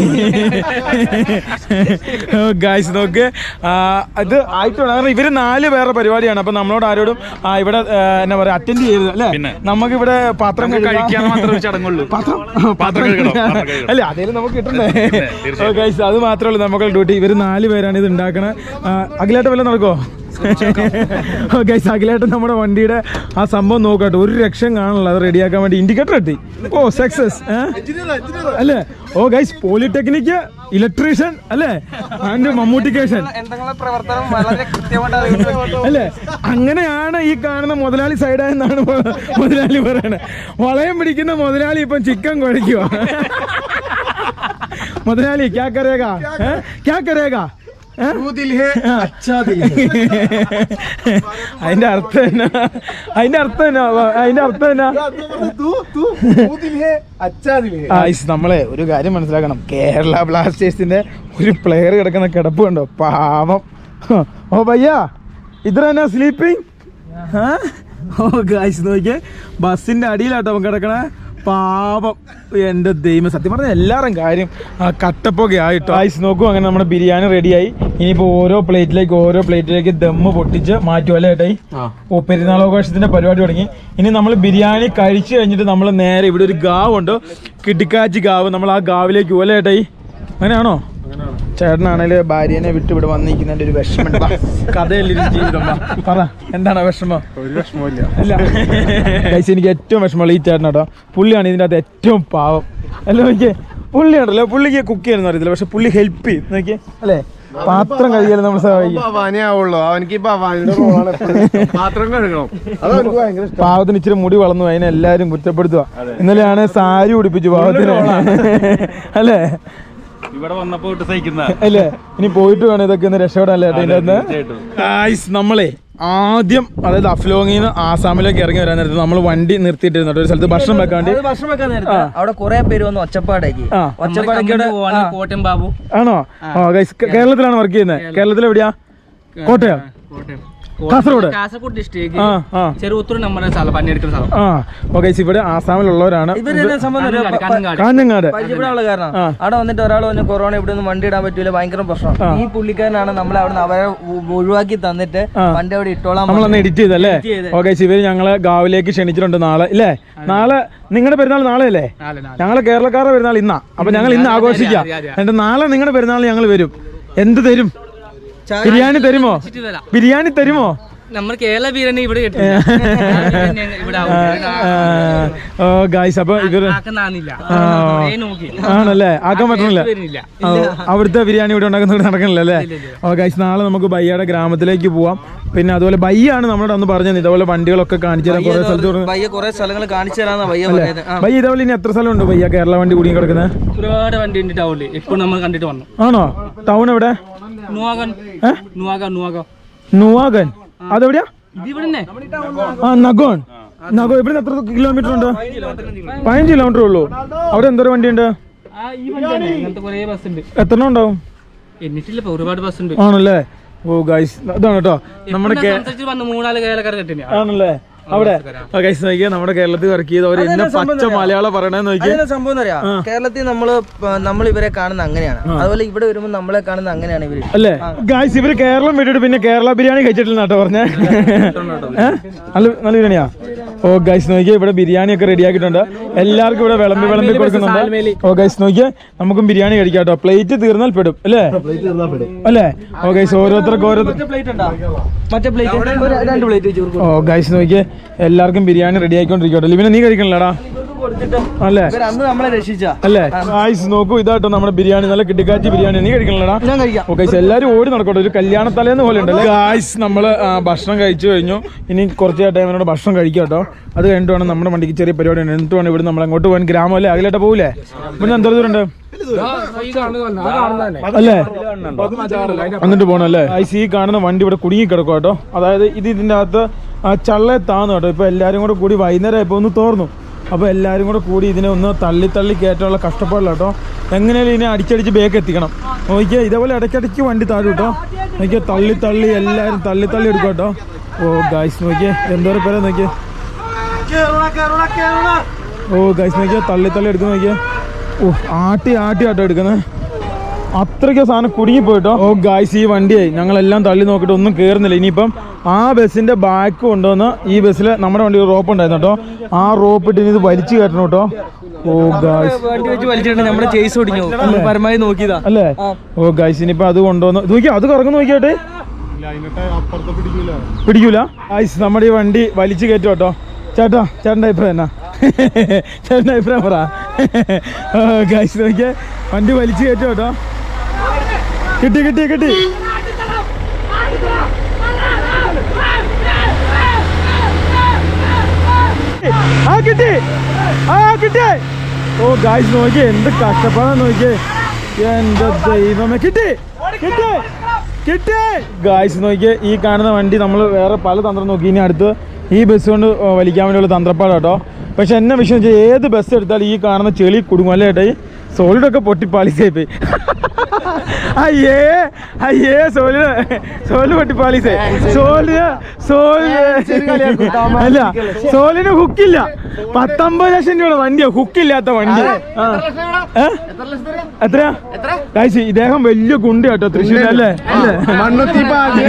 ഗായ്സ് നോക്ക് ആ, അത് ആയിട്ടുണ്ട് കാരണം ഇവര് നാല് പേരുടെ പരിപാടിയാണ് അപ്പൊ നമ്മളോട് ആരോടും ആ, ഇവിടെ ആ, എന്നാ പറയാ അറ്റൻഡ് ചെയ്യരുത് അല്ലേ നമുക്ക് ഇവിടെ പാത്രം കഴുകാം. കഴിക്കാൻ മാത്രമേ ഒരു ചടങ്ങുള്ളൂ പാത്രം പാത്രം കഴുകണം, പാത്രം കഴുകണം. അല്ല അതേലും നമുക്ക് കിട്ടണ്ടേ ഗൈസ് അത് മാത്രമേ ഉള്ളൂ നമുക്ക് ഡ്യൂട്ടി ഇവര് നാല് പേരാണ് ഇത് ഉണ്ടാക്കണത് അഖിലേട്ടൻ വല്ല നടക്കോ ഗൈസ് അഖിലേട്ടൻ നമ്മുടെ വണ്ടിയുടെ ആ സംഭവം നോക്കട്ടെ ഒരു രക്ഷം കാണില്ല അത് റെഡിയാക്കാൻ വേണ്ടി ഇൻഡിക്കേറ്റർ എത്തി ഓ സക്സസ് അല്ലേ ഓ ഗൈസ് പോളിടെക്നിക്ക് ഇലക്ട്രീഷ്യൻ അല്ലേ ആൻഡ് മമ്മൂട്ടിക്കേഷൻ എന്തെങ്കിലും പ്രവർത്തനം വളരെ കൃത്യമായിട്ട് അറിയുന്നു അല്ലേ അങ്ങനെയാണ് ഈ കാണുന്ന മുതലാളി സൈഡായെന്നാണ് മു- മുതലാളി പറയണത് വളയം പിടിക്കുന്ന മുതലാളി ഇപ്പം ചിക്കൻ കുഴയ്ക്കുക മുതലാളി ക്യാ കരേഗാ ഏ? ക്യാ കരേഗാ ഏ? അതിന്റെ അർത്ഥം എന്നാ അതിന്റെ അർത്ഥം എന്നാ അതിന്റെ അർത്ഥം എന്നാ ആയിസ് നമ്മളെ ഒരു കാര്യം മനസ്സിലാക്കണം കേരള ബ്ലാസ്റ്റേഴ്സിന്റെ ഒരു പ്ലെയർ കിടക്കുന്ന കിടപ്പ് കണ്ടോ പാവം ഹ, ഓ ഭയ്യ ഇത്ര തന്നെ സ്ലീപ്പിംഗ് ഓ ഗായ്സ് നോക്കിയേ ബസ്സിന്റെ അടിയിലാട്ടോ അവൻ കിടക്കണേ പാവം എന്റെ ദൈവം സത്യം പറഞ്ഞ എല്ലാവരും കാര്യം ആ കട്ടപ്പൊക്കെ ആയിട്ടോ ആയിസ് നോക്കൂ അങ്ങനെ നമ്മുടെ ബിരിയാണി റെഡിയായി ഇനിയിപ്പോ ഓരോ പ്ലേറ്റിലേക്ക് ഓരോ പ്ലേറ്റിലേക്ക് ദമ്മ് പൊട്ടിച്ച് മാറ്റും അല്ലേ ഏട്ടായി ഓ പെരുന്നാളാഘോഷത്തിന്റെ പരിപാടി തുടങ്ങി ഇനി നമ്മൾ ബിരിയാണി കഴിച്ചു കഴിഞ്ഞിട്ട് നമ്മൾ നേരെ ഇവിടെ ഒരു ഗാവ് ഉണ്ട് കിട്ടിക്കാച്ചി ഗാവ് നമ്മൾ ആ ഗാവിലേക്ക് പോകും അല്ലേ ഏട്ടായി അങ്ങനെയാണോ ചേട്ടനാണേല് ഭാര്യനെ വിട്ട് ഇവിടെ വന്നിരിക്കുന്നതിന്റെ ഒരു വിഷമം കഥയല്ലേ ജീവിതം വാ, പറ എന്താണ് ആ വിഷമം ഒരു വിഷമമില്ല അല്ല കഴിച്ച് എനിക്ക് ഏറ്റവും വിഷമമുള്ള ഈ ചേട്ടനാട്ടോ പുള്ളിയാണ് ഇതിൻ്റെ അകത്ത് ഏറ്റവും പാവം അല്ല നോക്കിയേ പുള്ളിയാണല്ലോ പുള്ളിക്ക് കുക്ക് ചെയ്യാനൊന്നും അറിയത്തില്ല പക്ഷെ പുള്ളി ഹെൽപ്പ് ചെയ്യും നോക്കിയേ അല്ലേ പാത്രം കഴുകിയാലും നമ്മൾ സഹായിക്കും ഭവാനേ ആവുള്ളൂ അവനിക്ക് ഭവാനിയുടെ റോളാണ് പാത്രം കഴുകണം അത് അവനക്ക് ഭയങ്കര ഇഷ്ടം പാവത്തിന് ഇച്ചിരി മുടി വളർന്നു അതിനെ എല്ലാരും കുറ്റപ്പെടുത്തുക ഇന്നലെയാണ് സാരി ഉടിപ്പിച്ചു പാവത്തിന് അല്ലേ ഇവിടെ വന്നപ്പോ ഇട്ട് സഹിക്കുന്ന അല്ലേ ഇനി പോയിട്ട് വേണം ഇതൊക്കെ ഒന്ന് രക്ഷപ്പെടാനല്ലേ അതിൻ്റെ അകത്ത് തീർച്ചയായിട്ടും. ഗായ്സ് നമ്മളെ ആദ്യം അതായത് അഫ്ലോങ്ങിൽ നിന്ന് ആസാമിലേക്ക് ഇറങ്ങി വരാൻ നേരത്ത് നമ്മൾ വണ്ടി നിർത്തിയിട്ടിരുന്നു കേട്ടോ. ഒരു സ്ഥലത്ത് ഭക്ഷണം വെക്കാൻ വേണ്ടി അത് ഭക്ഷണം വെക്കാൻ നേരത്തെ അവിടെ കുറെ പേര് വന്ന് ഒച്ചപ്പാടാക്കി ആ. ഒച്ചപ്പാടൊക്കെ കോട്ടയം ബാബു ആണോ ആ ഗൈസ് കേരളത്തിലാണ് വർക്ക് ചെയ്യുന്നത് കേരളത്തിൽ എവിടെയാ കോട്ടയം കോട്ടയം കാസർഗോഡ് കാസർഗോഡ് ഡിസ്ട്രിക്ട് ആ ആ ചെറുത്തൂർ നമ്മുടെ സ്ഥലം പണിയെടുക്കുന്ന സ്ഥലം ആ ഓ ഗൈസ് ഇവിടെ ആസാമിലുള്ളവരാണ് ഇവരെന്നെ സംബന്ധം ഒരു പ- കാഞ്ഞങ്ങാട് കാഞ്ഞങ്ങാട് പരിചയപ്പെടാനുള്ള കാരണം ആ. അവിടെ വന്നിട്ട് ഒരാൾ വന്ന് കൊറോണ ഇവിടെ നിന്ന് വണ്ടി ഇടാൻ പറ്റൂല ഭയങ്കര പ്രശ്നം ഈ പുള്ളിക്കാരനാണ് നമ്മളെ അവിടെ അവരെ ഒ- ഒഴിവാക്കി തന്നിട്ട് വണ്ടി അവിടെ ഇട്ടോളാൻ നമ്മളന്ന് എഡിറ്റ് ചെയ്തല്ലേ ഓ ഗൈസ് ഇവര് ഞങ്ങളെ ഗാവിലേക്ക് ക്ഷണിച്ചിട്ടുണ്ട് നാളെ ഇല്ലേ നാളെ നിങ്ങളുടെ പെരുന്നാൾ നാളെ അല്ലേ നാളെ നാളെ ഞങ്ങളെ കേരളക്കാരുടെ പെരുന്നാൾ ഇന്നാ അപ്പൊ ഞങ്ങൾ ഇന്ന് ആഘോഷിക്കാം എന്നിട്ട് നാളെ നിങ്ങളുടെ പെരുന്നാൾ ഞങ്ങൾ വരും എന്ത് തരും ബിരിയാണി തരുമോ വെച്ചിട്ട് വരാം ബിരിയാണി തരുമോ നമ്മൾ കേരള ബിരിയാണി ഇവിടെ കിട്ടില്ല ഇവിടെ ഓ ഗായ്സ് അപ്പൊ ഇവര് ആക്കുന്നില്ല നോക്കി ആണല്ലേ ആക്കാൻ പറ്റണില്ല വരുന്നില്ല ഓ, അവിടുത്തെ ബിരിയാണി ഇവിടെ ഉണ്ടാക്കുന്ന നടക്കണില്ല അല്ലേ ഓ ഗൈസ് നാളെ നമുക്ക് ബയ്യയുടെ ഗ്രാമത്തിലേക്ക് പോവാം പിന്നെ അതുപോലെ ബയ്യാണ് നമ്മളോട് അന്ന് പറഞ്ഞത് ഇതുപോലെ വണ്ടികളൊക്കെ കാണിച്ചു തരാൻ കുറെ സ്ഥലത്ത് കൊടു- ഭയ്യ കുറെ സ്ഥലങ്ങൾ കാണിച്ചു തരാന്നാ ഭയ്യ പറയുന്നത് ആ. ബയ്യ ഇതേപോലെ ഇനി എത്ര സ്ഥലം ഉണ്ട് ബയ്യ കേരള വണ്ടി കുടുങ്ങി കിടക്കുന്നത് ഒരുപാട് വണ്ടി ഉണ്ട് ടൗണിൽ ഇപ്പൊ നമ്മൾ കണ്ടിട്ട് വന്നു ആണോ ടൗൺ എവിടെ നുവാഗൻ നുവാഗ നുവാഗ നുവാഗൻ അതെവിടെയാ ഇത് ഇവിടെ തന്നെ ആ നഗോൺ നഗോൺ ഇവിടുന്ന് എത്ര കിലോമീറ്റർ ഉണ്ട് പതിനഞ്ച് കിലോമീറ്റർ ഉള്ളൂ അവിടെ എന്തോരം വണ്ടി ഉണ്ട് ആ ഈ വണ്ടി തന്നെ ഇങ്ങനത്തെ കുറേ ബസ് ഉണ്ട് എത്ര ഉണ്ടാവും എന്നിട്ടില്ല ഇപ്പൊ ഒരുപാട് ബസ് ഉണ്ട് ആണല്ലേ ഓ ഗൈസ് അതാണ് കേട്ടോ നമ്മുടെ കേ- സംസാരിച്ച് വന്ന് മൂന്നാല് കേരളക്കാർ കിട്ടുന്ന ആണല്ലേ അവിടെ ഗൈസ് നോക്കിയാൽ നമ്മുടെ കേരളത്തിൽ വർക്ക് ചെയ്ത് അവർ എന്നെ പച്ച മലയാളം പറയണേന്ന് നോക്കി അതിന്റെ സംഭവം എന്താ അറിയാ കേരളത്തിൽ നമ്മള് പ- നമ്മൾ ഇവരെ കാണുന്ന അങ്ങനെയാണ് അതുപോലെ ഇവിടെ വരുമ്പോൾ നമ്മളെ കാണുന്ന അങ്ങനെയാണ് ഇവര് അല്ലേ ഗായ്സ് ഇവര് കേരളം വിട്ടിട്ട് പിന്നെ കേരള ബിരിയാണി കഴിച്ചിട്ടില്ല കേട്ടോ പറഞ്ഞേ ഏ? നല്ല നല്ല ബിരിയാണിയാ ഓ ഗൈസ് നോക്കിയേ ഇവിടെ ബിരിയാണി ഒക്കെ റെഡി ആക്കിയിട്ടുണ്ട് എല്ലാവർക്കും ഇവിടെ വിളമ്പി വിളമ്പി കൊടുക്കുന്നുണ്ട് ഓ ഗൈസ് നോക്കിയേ നമുക്കും ബിരിയാണി കഴിക്കാം കേട്ടോ പ്ലേറ്റ് തീർന്നാൽ പെടും അല്ലേ അല്ലേ ഓ ഗൈസ് ഓരോരുത്തർക്ക് ഓരോരുത്തർ പ്ലേറ്റ് ഉണ്ടോ മറ്റേ പ്ലേറ്റ് രണ്ട് പ്ലേറ്റ് വെച്ച് കൊടുക്കും ഓ ഗൈസ് നോക്കിയേ എല്ലാവർക്കും ബിരിയാണി റെഡി ആയിക്കൊണ്ടിരിക്കട്ടോ ലിവിനെ നീ കഴിക്കണല്ലേടാ അല്ലേ ഇവർ അന്ന് നമ്മളെ രക്ഷിച്ച അല്ലേ ഗൈസ് നോക്കൂ ഇതാട്ടോ നമ്മുടെ ബിരിയാണി നല്ല കിട്ടിക്കാച്ചി ബിരിയാണി നീ കഴിക്കണല്ലേടാ ഞാൻ കഴിക്കാം ഓക്കെ എല്ലാരും ഓടി നടക്കട്ടെ ഒരു കല്യാണ തലേന്ന് പോലെ ഉണ്ടല്ലേ ഗായ്സ് നമ്മള് ആ, ഭക്ഷണം കഴിച്ചു കഴിഞ്ഞു ഇനി കുറച്ച് ടൈമിനോട് ഭക്ഷണം കഴിക്കാം കേട്ടോ അത് കഴിഞ്ഞിട്ട് വേണം നമ്മുടെ വണ്ടിക്ക് ചെറിയ പരിപാടി ഉണ്ട് എന്നിട്ട് വേണം ഇവിടെ നമ്മൾ അങ്ങോട്ട് പോകാൻ ഗ്രാമമല്ലേ അകലേട്ട പോകൂലേ ഇവിടെ എന്തോ ദൂരം ഉണ്ട് അല്ലേ എന്നിട്ട് പോകണം അല്ലേ ഐസ് ഈ കാണുന്ന വണ്ടി ഇവിടെ കുടുങ്ങി കിടക്കും കേട്ടോ അതായത് ഇത് ഇതിന്റെ അകത്ത് ആ ചള്ളെ താന്നു കേട്ടോ ഇപ്പൊ എല്ലാരും കൂടെ കൂടി വൈകുന്നേരം ഇപ്പൊ ഒന്ന് തോർന്നു അപ്പൊ എല്ലാരും കൂടെ കൂടി ഇതിനെ ഒന്ന് തള്ളി തള്ളി കയറ്റാനുള്ള കഷ്ടപ്പാടില്ല കേട്ടോ എങ്ങനെയാലും ഇതിനെ അടിച്ചടിച്ച് ബേക്ക് എത്തിക്കണം നോക്കിയാൽ ഇതേപോലെ ഇടയ്ക്കിടയ്ക്ക് വണ്ടി താഴും കേട്ടോ നോക്കിയാൽ തള്ളി തള്ളി എല്ലാരും തള്ളി തള്ളി എടുക്കും കേട്ടോ ഓ ഗൈസ് നോക്കിയേ എന്തോരം പേരെ നോക്കിയേ ഓ ഗൈസ് നോക്കിയാ തള്ളി തള്ളി എടുക്കുന്ന നോക്കിയാ ഓ ആട്ടി ആട്ടി ആട്ടോ എടുക്കുന്നത് അത്രയ്ക്ക് സാധനം കുടുങ്ങിപ്പോയിട്ടോ ഓ ഗായ്സ് ഈ വണ്ടിയായി ഞങ്ങളെല്ലാം തള്ളി നോക്കിയിട്ട് ഒന്നും കയറുന്നില്ല ഇനിയിപ്പം ആ ബസ്സിന്റെ ബാക്ക് കൊണ്ടുവന്ന് ഈ ബസ്സിൽ നമ്മുടെ വണ്ടി റോപ്പ് ഉണ്ടായിരുന്നു കേട്ടോ ആ റോപ്പ് ഇട്ട് ഇനി ഇത് വലിച്ചു കയറ്റണം കേട്ടോ ഓ ഗായ്സ് വണ്ടി വെച്ച് വലിച്ചിട്ടുണ്ട് നമ്മുടെ ചേസ് ഒടിഞ്ഞു നമ്മൾ പരമാവധി നോക്കിയതാ അല്ലേ ഓ ഗൈസ് ഇനിയിപ്പോ അത് കൊണ്ടുവന്ന് ഇത് നോക്കിയാ അത് കറങ്ങുന്നു നോക്കിയാട്ടെ പിടിക്കൂല ഗൈസ് നമ്മുടെ ഈ വണ്ടി വലിച്ചു കയറ്റും കേട്ടോ ചേട്ടാ ചേട്ടൻ്റെ അഭിപ്രായം എന്നാ ചേട്ടൻ്റെ അഭിപ്രായം പറ ഗൈസ് നോക്കിയേ വണ്ടി വലിച്ചു കയറ്റും കേട്ടോ കിട്ടി കിട്ടി കിട്ടി ആ കിട്ടി ആ കിട്ടി ഓ ഗായ്സ് നോക്കിയേ എന്ത് കഷ്ടപ്പാടാന്ന് നോക്കിയേ എന്റെ ദൈവമേ കിട്ടി കിട്ടി കിട്ടി ഗായ്സ് നോക്കിയേ ഈ കാണുന്ന വണ്ടി നമ്മൾ വേറെ പല തന്ത്രം നോക്കി ഇനി അടുത്ത് ഈ ബസ് കൊണ്ട് ഓ, വലിക്കാൻ വേണ്ടിയുള്ള തന്ത്രപ്പാട് കേട്ടോ പക്ഷെ എന്നെ വിഷയം വെച്ചാൽ ഏത് ബസ് എടുത്താലും ഈ കാണുന്ന ചെളി കുടുങ്ങും അല്ലേ ഏട്ടായി സോളിഡൊക്കെ പൊട്ടി പാളിസായി പോയി അയ്യേ അയ്യേ സോല് സോല് പൊട്ടി പാളിസേ സോലിന് സോലിന് അല്ല സോലിന് ഹുക്കില്ല പത്തൊമ്പത് ലക്ഷം രൂപ വണ്ടിയാ ഹുക്കില്ലാത്ത വണ്ടി ആ. ഏ? എത്രയാ കാഴ്ച ഇദ്ദേഹം വലിയ കുണ്ടി കേട്ടോ തൃശ്ശൂർ അല്ലേ അല്ലേ മണ്ണുത്തി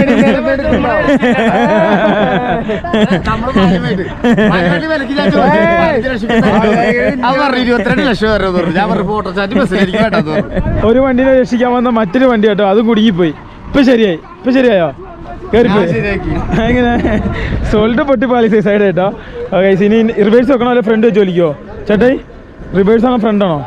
ഇരുപത്തിരണ്ട് ലക്ഷം വരെ ഞാൻ പറഞ്ഞു ഫോട്ടോ ചാറ്റ് ബസ്സിൽ എനിക്ക് വേണ്ടത് ഒരു വണ്ടിനെ രക്ഷിക്കാൻ വന്ന മറ്റൊരു വണ്ടി കേട്ടോ അത് കുടുങ്ങിപ്പോയി ഇപ്പൊ ശരിയായി ഇപ്പൊ ശരിയായോ കേറിപ്പോയി എങ്ങനെ സോൾഡ് പൊട്ടി പാലിസേ സൈഡ് കേട്ടോ ഓക്കെ ഇനി റിവേഴ്സ് വെക്കണോ അല്ലെ ഫ്രണ്ട് വെച്ച് വലിക്കോ ചേട്ടായി റിവേഴ്സ് ആണോ ഫ്രണ്ട് ആണോ